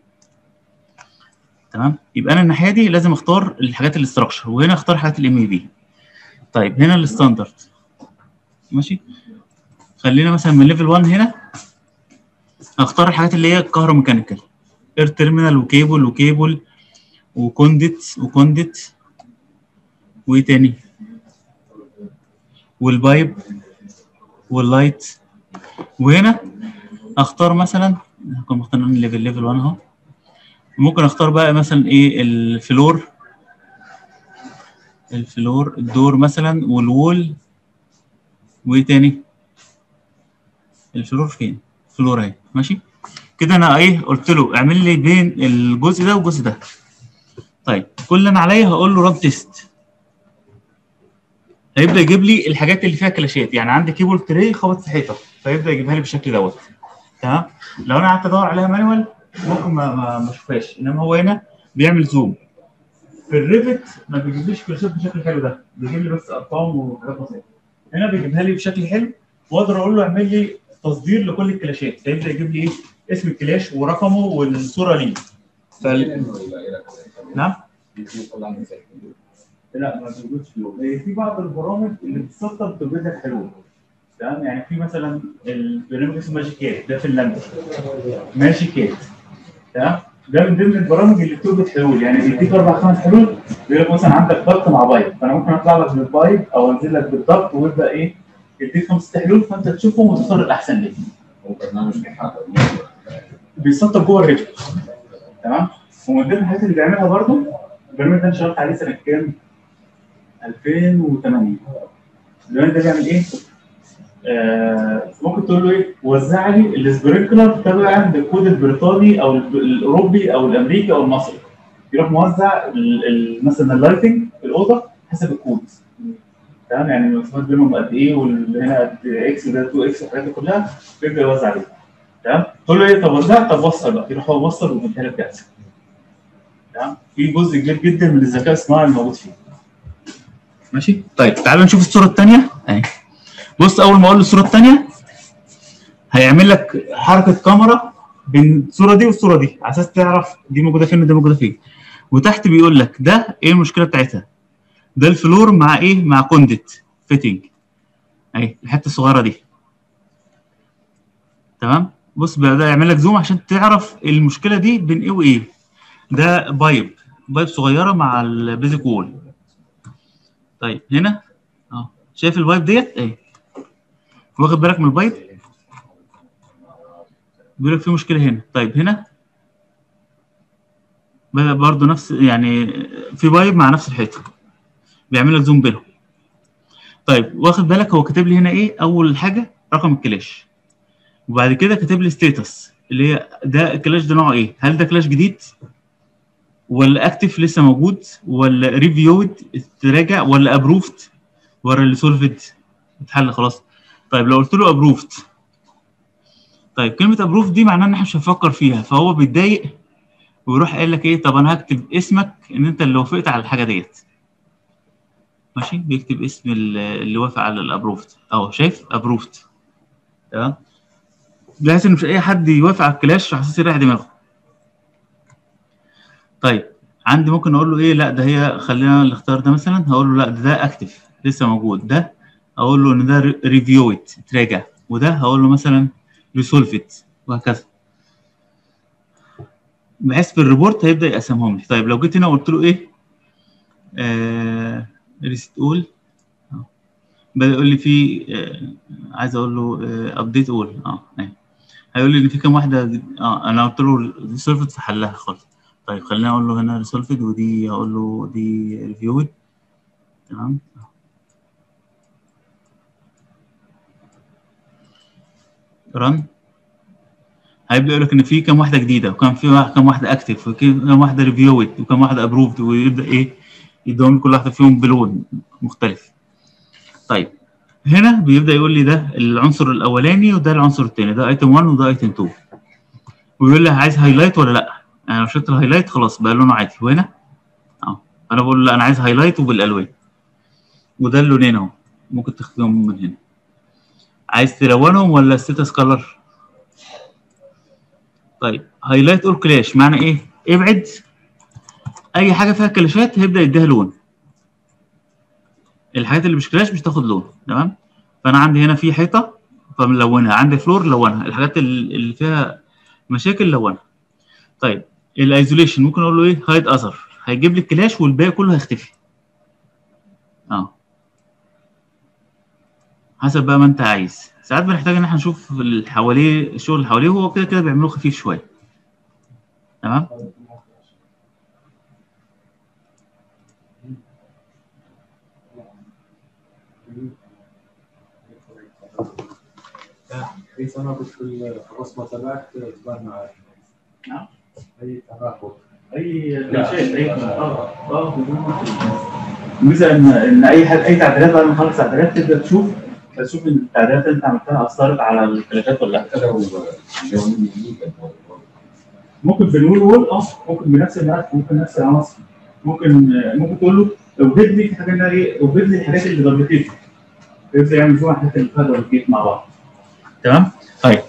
تمام يبقى انا الناحيه دي لازم اختار الحاجات الاستراكشر وهنا اختار حاجات الام اي بي طيب هنا الستاندرد ماشي خلينا مثلا من ليفل 1 هنا هختار الحاجات اللي هي كهروميكانيكال اير تيرمينال وكيبل وكيبل وكونديت وكونديت وايه تاني والبايب واللايت وهنا اختار مثلا كنا مختارين ليفل ليفل 1 اهو ممكن اختار بقى مثلا ايه الفلور الفلور الدور مثلا والوول وايه تاني الفلور فين فلور اهي ماشي كده انا ايه قلت له اعمل لي بين الجزء ده والجزء ده طيب كل اللي انا عليا هقول له ران تيست هيبدا يجيب لي الحاجات اللي فيها كلاشات يعني عندي كيبورد تري خبط في حيطه فيبدا يجيبها لي بالشكل دوت تمام لو انا قعدت ادور عليها مانوال ممكن ما ما ما اشوفهاش انما هو هنا بيعمل زوم في الريفت ما بيجيبليش كلاشات بالشكل الحلو ده بيجيب لي بس ارقام وحاجات بسيطه هنا بيجيبها لي بشكل حلو واقدر اقول له اعمل لي تصدير لكل الكلاشات فيبدا يجيب لي ايه اسم الكلاش ورقمه والصوره ليه فال... نعم لا ما بيوجدش فلو هي في بعض البرامج اللي بتسطب بتوجد لك حلول تمام يعني في مثلا البرنامج اسمه ماجيكات ده فنلندي ماجيكات تمام ده من ضمن البرامج اللي بتوجد حلول يعني بيديك اربع خمس حلول بيقول لك مثلا عندك ضغط مع بايب فانا ممكن اطلع لك بالبايب او انزل لك بالضغط ويبدا ايه يديك خمس ست حلول فانت تشوفهم وتختار الاحسن ليك هو برنامج بيحقق بيسطب جوه الريفت تمام ومن ضمن الحاجات اللي بيعملها برضه البرنامج ده انا اشتغلت عليه سنه كام؟ 2008 البرنامج ده بيعمل ايه؟ آه ممكن تقول له ايه؟ وزع لي السبرينكلر تبع الكود البريطاني او ال- الاوروبي او الامريكي او المصري يروح موزع ال- ال- مثلا اللايتنج في الاوضه حسب الكود تمام يعني المسافات بينهم قد ايه وهنا قد اكس وده 2 اكس والحاجات دي كلها بيبدا يوزع عليها تمام تقول له ايه طب وزع طب وصل بقى يروح هو وصل ويديها لك جاهزه تمام في جزء كبير جدا من الذكاء الصناعي الموجود فيه ماشي طيب تعالوا نشوف الصوره الثانيه اهي بص اول ما اقول له الصوره الثانيه هيعمل لك حركه كاميرا بين الصوره دي والصوره دي على اساس تعرف دي موجوده فين ودي موجوده فين وتحت بيقول لك ده ايه المشكله بتاعتها ده الفلور مع ايه مع كونديت فيتنج اهي الحته الصغيره دي تمام بص بقى ده يعمل لك زوم عشان تعرف المشكله دي بين ايه وايه ده بايب بايب صغيره مع البيزك وول طيب هنا اه شايف البايب ديت اهي واخد بالك من البايب بيقول لك في مشكله هنا طيب هنا بدأ برضه نفس يعني في بايب مع نفس الحيطه بيعمل لك زوم بينهم طيب واخد بالك هو كاتب لي هنا ايه اول حاجه رقم الكلاش وبعد كده كاتب لي ستيتس اللي هي ده الكلاش ده نوعه ايه هل ده كلاش جديد ولا اكتف لسه موجود ولا ريفيود تراجع ولا ابروفد ولا اللي سولفد اتحل خلاص طيب لو قلت له ابروفد طيب كلمه ابروف دي معناها ان احنا مش هنفكر فيها فهو بيتضايق ويروح قايل لك ايه طب انا هكتب اسمك ان انت اللي وافقت على الحاجه ديت ماشي بيكتب اسم ال- اللي وافق على الابروفد اهو شايف ابروفد تمام بحيث ان مش اي حد يوافق على الكلاش على اساس يريح دماغه طيب عندي ممكن اقول له ايه لا ده هي خلينا الاختيار ده مثلا هقول له لا ده, ده اكتف لسه موجود ده اقول له ان ده ريفيو ات تراجع وده هقول له مثلا ريسولف ات وهكذا بحيث في الريبورت هيبدا يقسمهم لي طيب لو جيت هنا وقلت له ايه آه ريست اول بدا يقول لي في آه عايز اقول له ابديت اول اه أيوة. هيقول لي ان في كام واحده اه انا قلت له ريسولفد فحلها خالص طيب خليني اقول له هنا ريسولفد ودي هقول له دي ريفيود تمام رن هيبدا يقول لك ان في كام واحده جديده وكان في واحد كام واحده اكتف وكام واحده ريفيود وكام واحده ابروفد ويبدا ايه يدوم كل واحده فيهم بلون مختلف طيب هنا بيبدا يقول لي ده العنصر الاولاني وده العنصر الثاني ده ايتم 1 وده ايتم 2 ويقول لي عايز هايلايت ولا لا انا لو شلت الهايلايت خلاص بقى لونه عادي وهنا اه انا بقول له انا عايز هايلايت وبالالوان وده اللونين اهو ممكن تختارهم من هنا عايز تلونهم ولا ستاتس كلر طيب هايلايت اول كلاش معنى ايه ابعد اي حاجه فيها كلاشات هيبدا يديها لون الحاجات اللي مش كلاش مش تاخد لون تمام فانا عندي هنا في حيطه فملونها عندي فلور لونها الحاجات اللي فيها مشاكل لونها طيب الايزوليشن ممكن اقول له ايه هايد اذر هيجيب لي الكلاش والباقي كله هيختفي اه حسب بقى ما انت عايز ساعات بنحتاج ان احنا نشوف اللي حواليه الشغل اللي حواليه هو كده كده بيعملوه خفيف شويه تمام في تناقض في الرسمه تبعك تبان معك نعم. اي تناقض اي كلاشات اي اه اه الميزه ان ان اي حد اي تعديلات بعد ما تخلص تعديلات تبدا تشوف تشوف ان التعديلات اللي انت عملتها اثرت على الكلاشات ولا لا حتى لو لو ممكن بالوول وول اه ممكن بنفس الملف ممكن نفس العناصر ممكن آه، ممكن تقول له اوجد لي في حاجه انها ايه اوجد لي الحاجات اللي دبليكيت يبدا يعمل فيها الحاجات اللي فيها دبليكيت مع بعض تمام طيب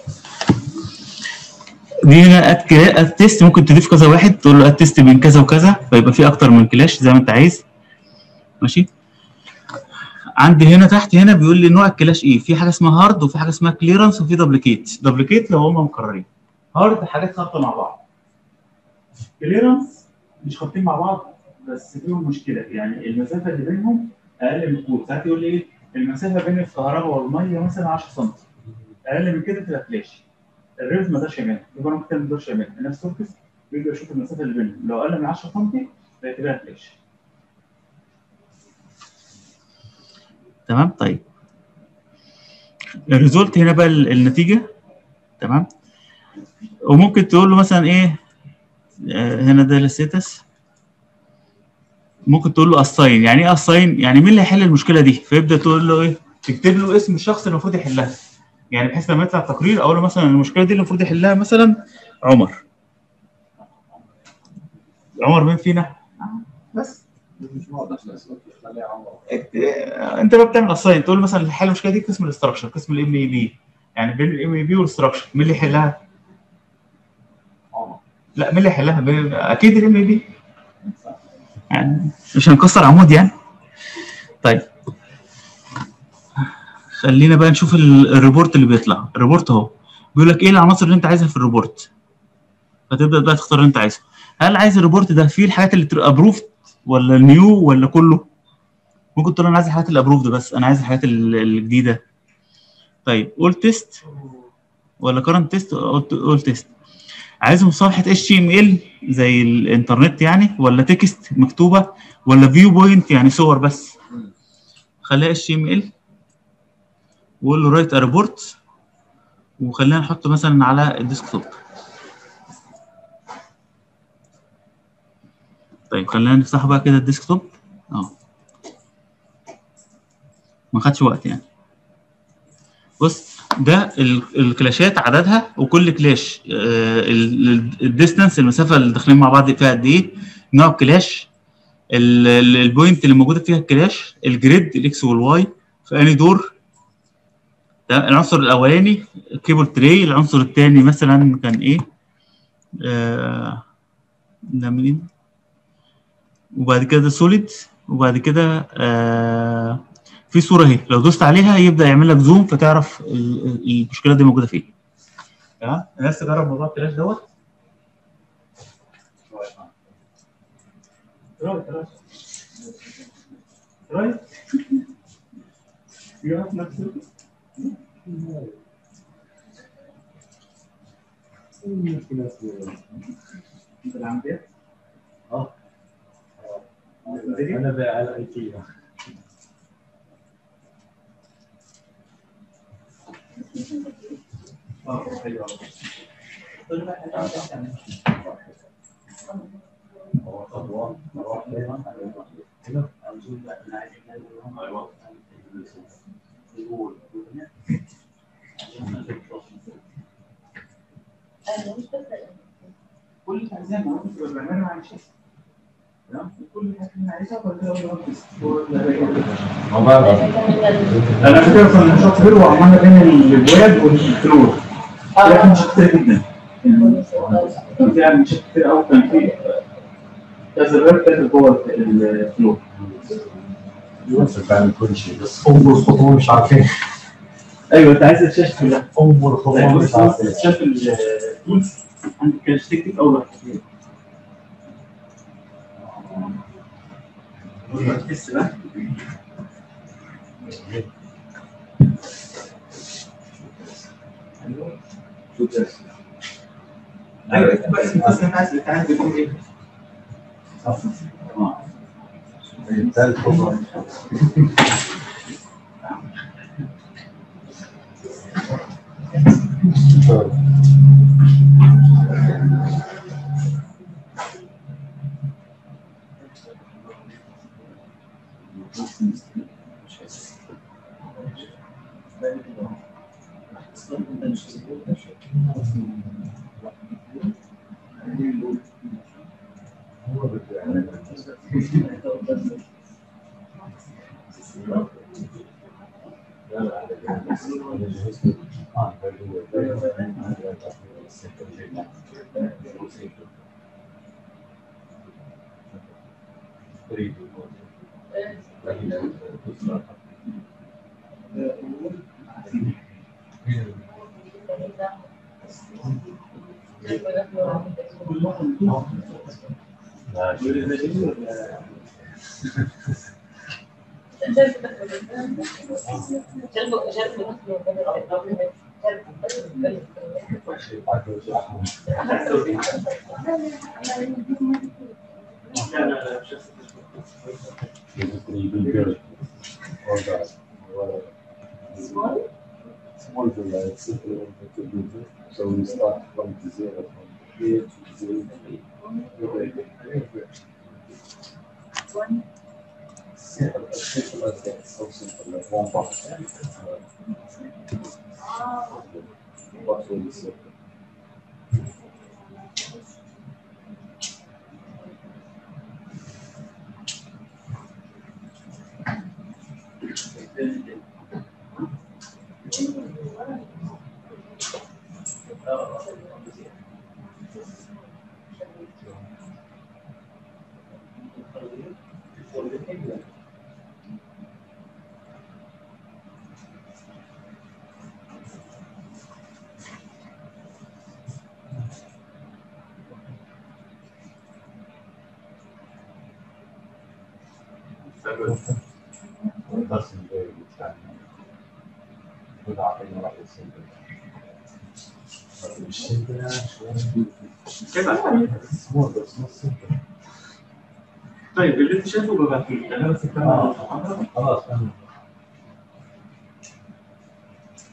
دي هنا اد اد تيست ممكن تضيف كذا واحد تقول له اد تيست من كذا وكذا فيبقى في اكتر من كلاش زي ما انت عايز ماشي عندي هنا تحت هنا بيقول لي نوع الكلاش ايه في حاجه اسمها هارد وفي حاجه اسمها كليرنس وفي دبليكيت دبليكيت لو هم مكررين هارد حاجات خابطه مع بعض كليرنس مش خابطين مع بعض بس فيهم مشكله يعني المسافه اللي بينهم اقل من الكود ساعات يقول لي ايه المسافه بين الكهرباء والميه مثلا 10 سم اقل من كده تبقى فلاش الريف ما قدرش يعملها يبقى انا ممكن ما اقدرش يعملها نفس سوركس بيبدا يشوف المسافه اللي بينهم لو اقل من 10 سم بيعتبرها فلاش تمام طيب الريزولت هنا بقى ال- النتيجه تمام وممكن تقول له مثلا ايه آه، هنا ده الستاتس ممكن تقول له اساين يعني ايه اساين يعني مين اللي هيحل المشكله دي فيبدا تقول له ايه تكتب له اسم الشخص اللي المفروض يحلها يعني بحيث لما يطلع تقرير اقول له مثلا المشكله دي اللي المفروض يحلها مثلا عمر عمر مين فينا بس مش واضح بس خليها عمر انت بقى بتعمل اساين تقول مثلا اللي حل المشكله دي قسم الاستراكشر قسم الام اي بي يعني بين الام اي بي والاستراكشر مين اللي يحلها؟ عمر لا مين اللي يحلها؟ بين- اكيد الام اي بي يعني مش هنكسر عمود يعني طيب خلينا بقى نشوف ال- الريبورت اللي بيطلع الريبورت اهو بيقول لك ايه العناصر اللي انت عايزها في الريبورت فتبدا بقى تختار اللي انت عايزه هل عايز الريبورت ده فيه الحاجات اللي تبقى ابروفد ولا نيو ولا كله ممكن تقول انا عايز الحاجات الابروفد بس انا عايز الحاجات ال- الجديده طيب اول تيست ولا كرنت تيست اول تيست عايزهم صفحه اتش تي ام ال زي الانترنت يعني ولا تكست مكتوبه ولا فيو بوينت يعني صور بس خليها اتش ام ال وقول له رايت ريبورت وخلينا نحطه مثلا على الديسكتوب طيب خلينا نفتحه بقى كده الديسكتوب اه ما خدش وقت يعني بص ده ال- الكلاشات عددها وكل كلاش الديستانس المسافه اللي داخلين مع بعض فيها قد ايه نوع الكلاش ال- ال- البوينت اللي موجوده فيها الكلاش الجريد الاكس والواي في انهي دور ده العنصر الاولاني كيبل تري العنصر الثاني مثلا كان ايه آه ده منين وبعد كده سوليد وبعد كده آه في صوره اهي لو دوست عليها يبدا يعمل لك زوم فتعرف ال- ال- المشكله دي موجوده فين تمام الناس تجرب موضوع الكلاش دوت رايت رايت رايت يقف نفسه انت اللي عم بيه اه انا بقى على اي تي اه حلو خطوه مروح هنا كل اللي عايزاه ما هو بتبقى بعمله عن شيء تمام كل الحاجات اللي عايزها وبعد كده هو ما بعرف انا فاكر كنا نشاط كبير وعملنا بين الجواد والفلور لكن مش كتير جدا يعني كان في يعني مش كتير قوي كان في كذا غير كذا جوه الفلور يوصل بعمل كل شيء بس ام الخطوه مش عارفين ايوه انت عايز الشاشه كلها ام الخطوه مش عارفين شاف التولز عندك كاش تكتب اول واحد تحس بقى ايوه بس بس انا عايز انت عايز تقول ايه؟ اه ثالث خطوه هو بده يعمل Small villa, it's simple and we could do this. So we start from the zero, from here to zero. Simple, as simple as that, so simple, like one box. Box really simple. That's very good time. Good عقلنا راح يصير. مش simple شوية. كده Small but not simple. طيب اللي انت شايفه ببعته لك انا بس الكلام خلاص أنا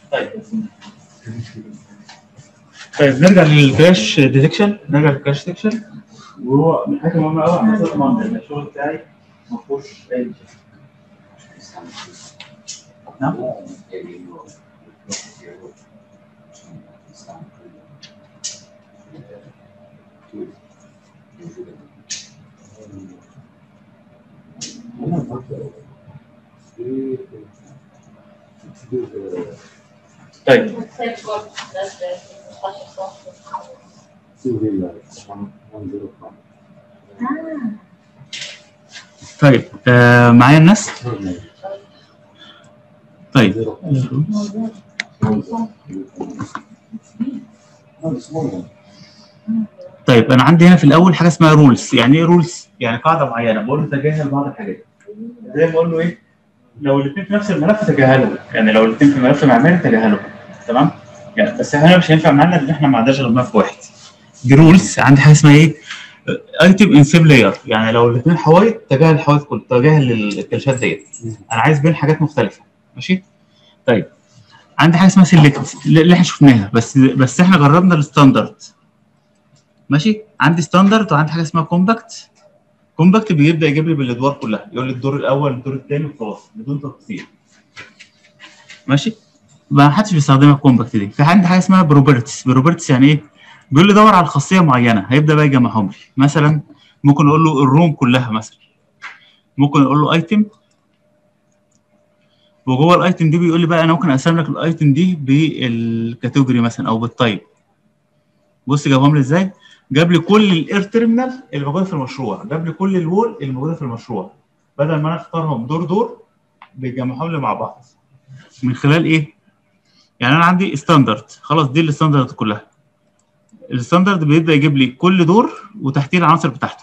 طيب طيب نرجع للكراش ديتكشن نرجع للكراش ديتكشن وهو من حاجه مهمه قوي عشان اضمن ان الشغل بتاعي ما فيهوش اي مشاكل نعم طيب طيب آه معايا الناس طيب طيب انا عندي هنا في الاول حاجه اسمها رولز يعني ايه رولز يعني قاعده معينه بقول له تجاهل بعض الحاجات زي ما اقول له ايه لو الاثنين في نفس الملف تجاهلوا يعني لو الاثنين في ملف معماري تجاهلوا تمام يعني بس احنا مش هينفع معانا ان احنا ما عندناش غير ملف واحد دي رولز عندي حاجه اسمها ايه ايتم ان سيم لاير يعني لو الاثنين حوايط تجاهل الحوايط كل تجاهل الكلاشات ديت انا عايز بين حاجات مختلفه ماشي طيب عندي حاجه اسمها سيلكت اللي احنا شفناها بس بس احنا جربنا الستاندرد ماشي عندي ستاندرد وعندي حاجه اسمها كومباكت كومباكت بيبدا يجيب لي بالادوار كلها يقول لي الدور الاول الدور الثاني وخلاص بدون تفاصيل ماشي ما حدش بيستخدمها الكومباكت دي في عندي حاجه اسمها بروبرتس بروبرتس يعني ايه بيقول لي دور على خاصيه معينه هيبدا بقى يجمعهم لي مثلا ممكن اقول له الروم كلها مثلا ممكن اقول له ايتم وجوه الايتم دي بيقول لي بقى انا ممكن اقسم لك الايتم دي بالكاتيجوري مثلا او بالتايب بص جابهم لي ازاي جاب لي كل الاير تيرمينال اللي موجوده في المشروع جاب لي كل الوول اللي موجوده في المشروع بدل ما انا اختارهم دور دور بيجمعهم لي مع بعض من خلال ايه يعني انا عندي ستاندرد خلاص دي الستاندرد كلها الستاندرد بيبدا يجيب لي كل دور وتحتيه العناصر بتاعته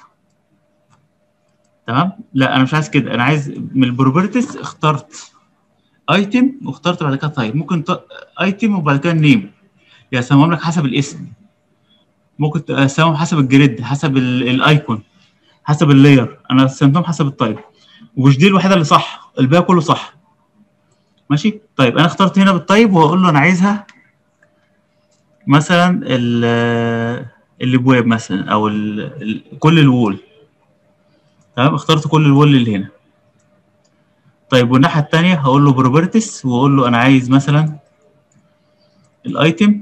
تمام لا انا مش عايز كده انا عايز من البروبرتيز اخترت ايتم واخترت بعد كده تايب ممكن ايتم وبعد كده نيم يعني اسمهم لك حسب الاسم ممكن تقسمهم حسب الجريد حسب الايكون حسب اللاير انا قسمتهم حسب التايب ومش دي الوحيده اللي صح الباقي كله صح ماشي طيب انا اخترت هنا بالطيب وهقول له انا عايزها مثلا الابواب مثلا او ال ال كل الوول تمام اخترت كل الوول اللي هنا طيب والناحيه الثانيه هقول له بروبرتيز واقول له انا عايز مثلا الايتم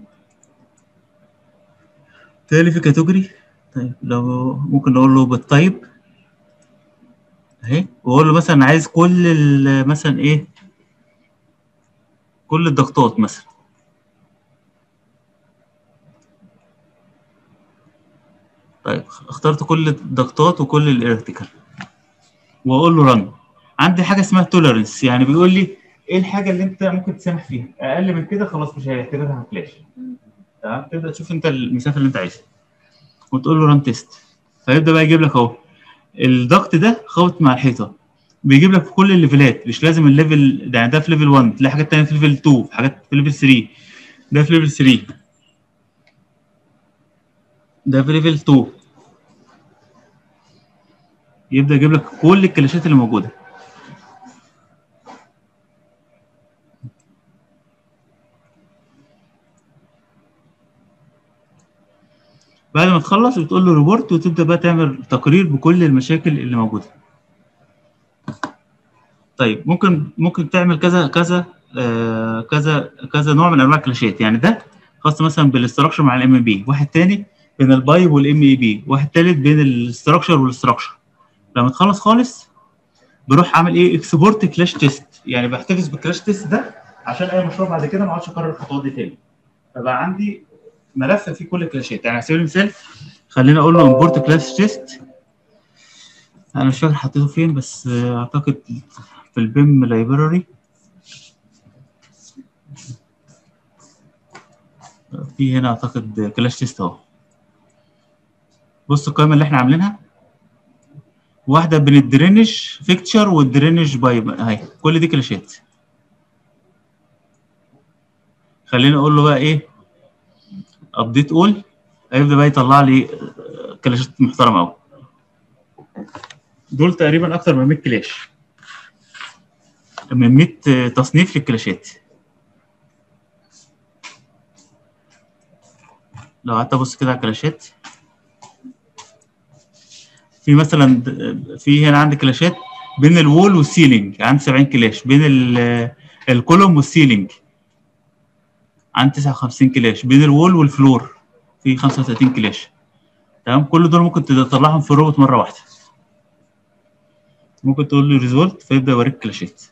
تالي في كاتيجوري طيب لو ممكن نقول له بالتايب اهي واقول له مثلا عايز كل مثلا ايه كل الضغطات مثلا طيب اخترت كل الضغطات وكل الارتكال واقول له رن عندي حاجه اسمها توليرنس يعني بيقول لي ايه الحاجه اللي انت ممكن تسامح فيها اقل من كده خلاص مش هيعتبرها فلاش تمام تبدا تشوف انت المسافه اللي انت عايزها وتقول له ران تيست فيبدا بقى يجيب لك اهو الضغط ده خبط مع الحيطه بيجيب لك في كل الليفلات مش لازم الليفل ده يعني ده في ليفل 1 تلاقي حاجات تانية في ليفل 2 حاجات في ليفل 3 ده في ليفل 3 ده في ليفل 2 يبدا يجيب لك كل الكلاشات اللي موجوده بعد ما تخلص بتقول له ريبورت وتبدا بقى تعمل تقرير بكل المشاكل اللي موجوده طيب ممكن ممكن تعمل كذا كذا آه كذا كذا نوع من انواع الكلاشات يعني ده خاص مثلا بالاستراكشر مع الام بي واحد تاني بين البايب والام اي بي واحد تالت بين الاستراكشر والاستراكشر لما تخلص خالص بروح عامل ايه اكسبورت كلاش تيست يعني بحتفظ بالكلاش تيست ده عشان اي مشروع بعد كده ما اقعدش اكرر الخطوات دي تاني فبقى عندي ملف فيه كل الكلاشات يعني على سبيل المثال خلينا اقول له امبورت كلاش تيست انا مش فاكر حطيته فين بس اعتقد في البيم لايبراري في هنا اعتقد كلاش تيست اهو بص القائمه اللي احنا عاملينها واحده بين الدرينج فيكتشر والدرينج بايب اهي كل دي كلاشات خلينا اقول له بقى ايه ابديت اول هيبدا بقى يطلع لي كلاشات محترمه قوي دول تقريبا اكتر من 100 كلاش من 100 تصنيف للكلاشات لو قعدت ابص كده على الكلاشات في مثلا د- في هنا عندي كلاشات بين الوول والسيلينج عندي 70 كلاش بين ال- الكولوم والسيلينج عندي 59 كلاش بين الوول والفلور في 35 كلاش تمام كل دول ممكن تطلعهم في الروبوت مره واحده ممكن تقول له ريزولت فيبدا يوريك كلاشات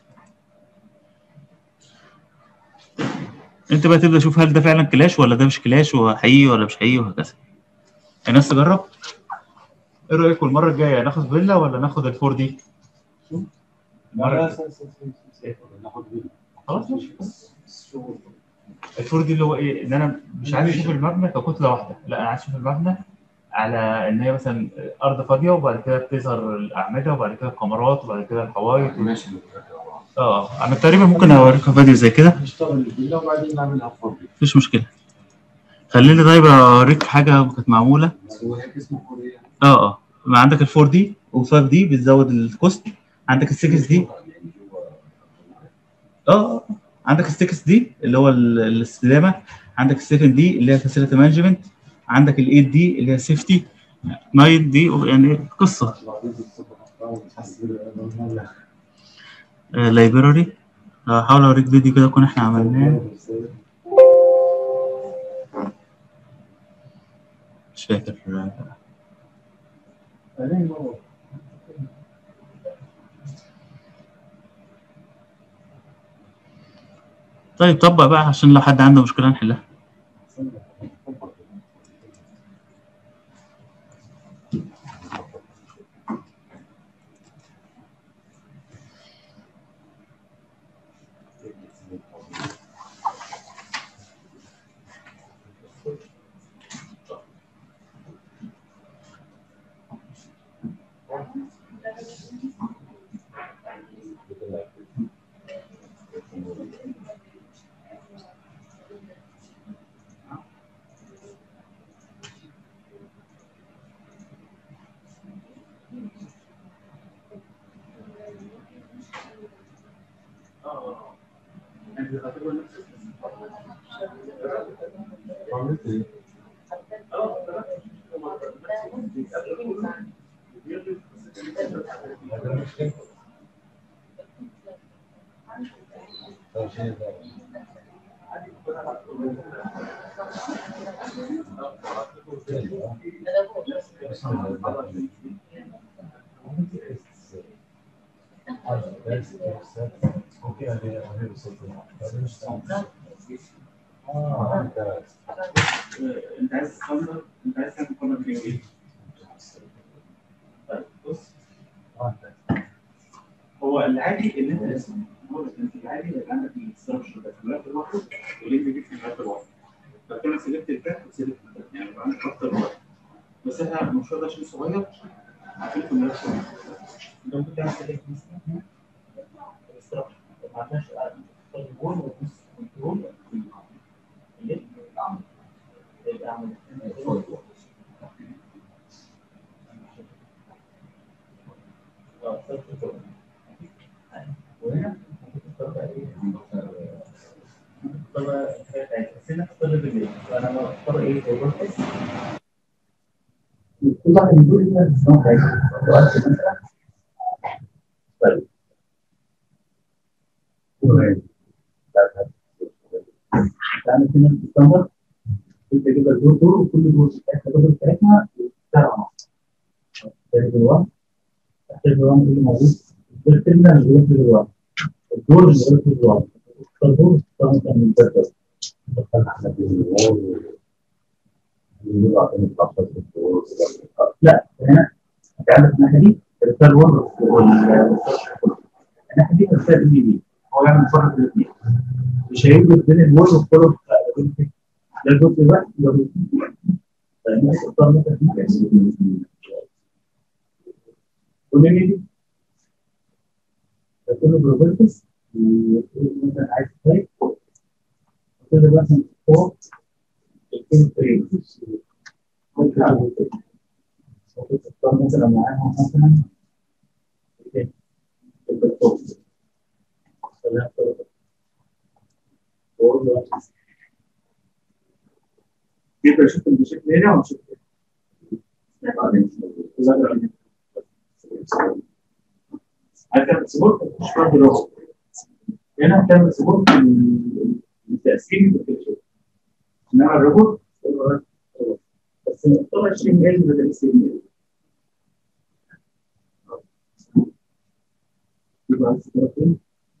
انت بقى تبدا تشوف هل ده فعلا كلاش ولا ده مش كلاش وحقيقي ولا مش حقيقي وهكذا الناس تجرب ايه رايكم المره الجايه ناخد فيلا ولا ناخد الفور دي لا لا ناخد فيلا خلاص ماشي الفور دي اللي هو ايه ان انا مش عايز اشوف المبنى ككتله واحده لا انا عايز اشوف المبنى على ان هي مثلا ارض فاضيه وبعد كده بتظهر الاعمده وبعد كده الكاميرات وبعد كده الحوايط ماشي اه انا تقريبا ممكن اوريك فيديو زي كده نشتغل الفيلا وبعدين نعملها فور مفيش مشكله خليني طيب اوريك حاجه كانت معموله هو هيك اسمه كوريا اه اه ما عندك الفور دي و5 دي بتزود الكوست عندك السكس دي اه آه. عندك السكس دي اللي هو ال- الاستدامه عندك السكند دي اللي هي فاسيلتي مانجمنت عندك الايت دي اللي هي سيفتي 9 دي يعني قصه لايبراري هحاول اوريك فيديو كده كنا احنا عملناه مش فاكر طيب طبق بقى عشان لو حد عنده مشكله نحلها انت عايز تصمم انت عايز تعمل كورنر بالانجليزي طيب بص هو العادي اللي انت اسمه هو انت العادي اللي عندك الاستراكشر ده في الملف لوحده وليه بيجيب في الملف لوحده فكده سيلكت الباك وسيلكت الباك يعني يبقى عندك اكتر من واحد بس احنا المشروع ده عشان صغير عارفين في الملف لوحده انت ممكن تعمل سيلكت مثلا هنا الاستراكشر ما عندناش الجول وتدوس كنترول اللي اعمل وهنا ممكن بقى ايه طبعا بس هنا اختار بالليل فانا بختار ايه الوركس طبعا الدول هنا بتسمع حاجه مثلا طيب تعمل هنا الستاندرد انت كده الدور دور وكل دور الدور بتاعتنا سبع مصر تحتاج الوقت تحتاج الوقت اللي موجود الدور كلمه اللي موجود في الوقت الدور اللي موجود في الوقت تختار دور تختار مثلا من الدور دخلنا احنا في الوول بيقولوا عشان يطلع في الدور لا هنا انت عندك الناحيه دي تختار وورد الناحيه دي تختار ام دي هو يعمل فرق في الاثنين مش هيوجد بين الوورد والكولوم ده الجزء الواحد ده الجزء الواحد فالناس تختار مثلا كوميونيتي كله بروبرتيز مثلا عايز تايب وتقدر مثلا فوق الكيم فريم ممكن تختار مثلا معاهم مثلا الدكتور يقدر يشوف بشكل هنا وبشكل هنا هتعمل سبورت مش فرد راسه هنا هتعمل سبورت للتأثير بالتلفزيون انما الروبوت بس مقدار 20 ميل بدل 20 ميل يبقى السبورتين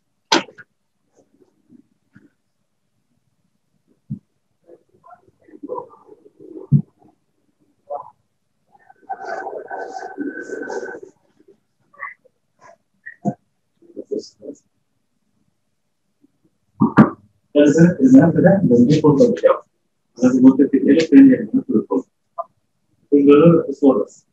لازم الملف ده بنجيب فولدر بتاعه لازم ممكن تتقلب تاني الملف الفولدر فولدر الصور بس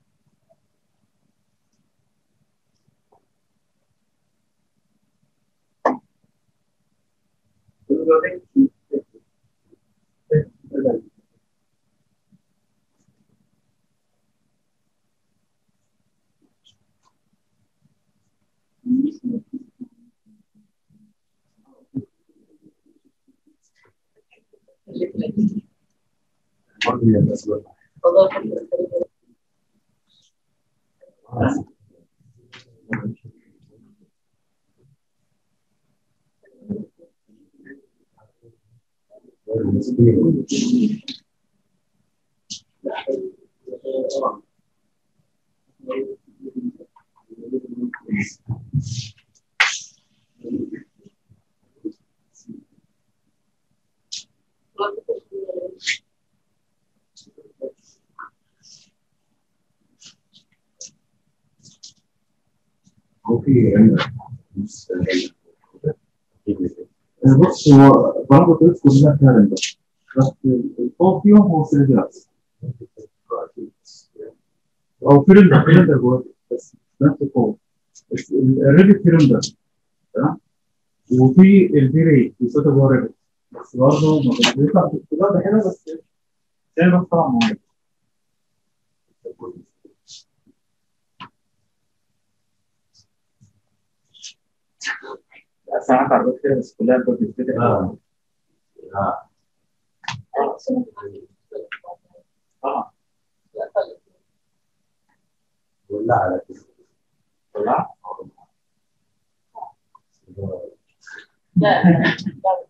بص هو برضه الطريق كلها فيها رندر بس الفوق فيهم هو 3 دي اكس او في رندر في رندر جوه بس نفس الفوق بس الريفت في رندر تمام وفي الفيري بيصوت جوه الريفت بس برضه ما كانش بيطلع في الاختبار ده حلو بس تاني بس طبعا مهم ساعات عربيات كده بس كلها كنت بتفتح آه. اه اه ولا على كده طلع لا لا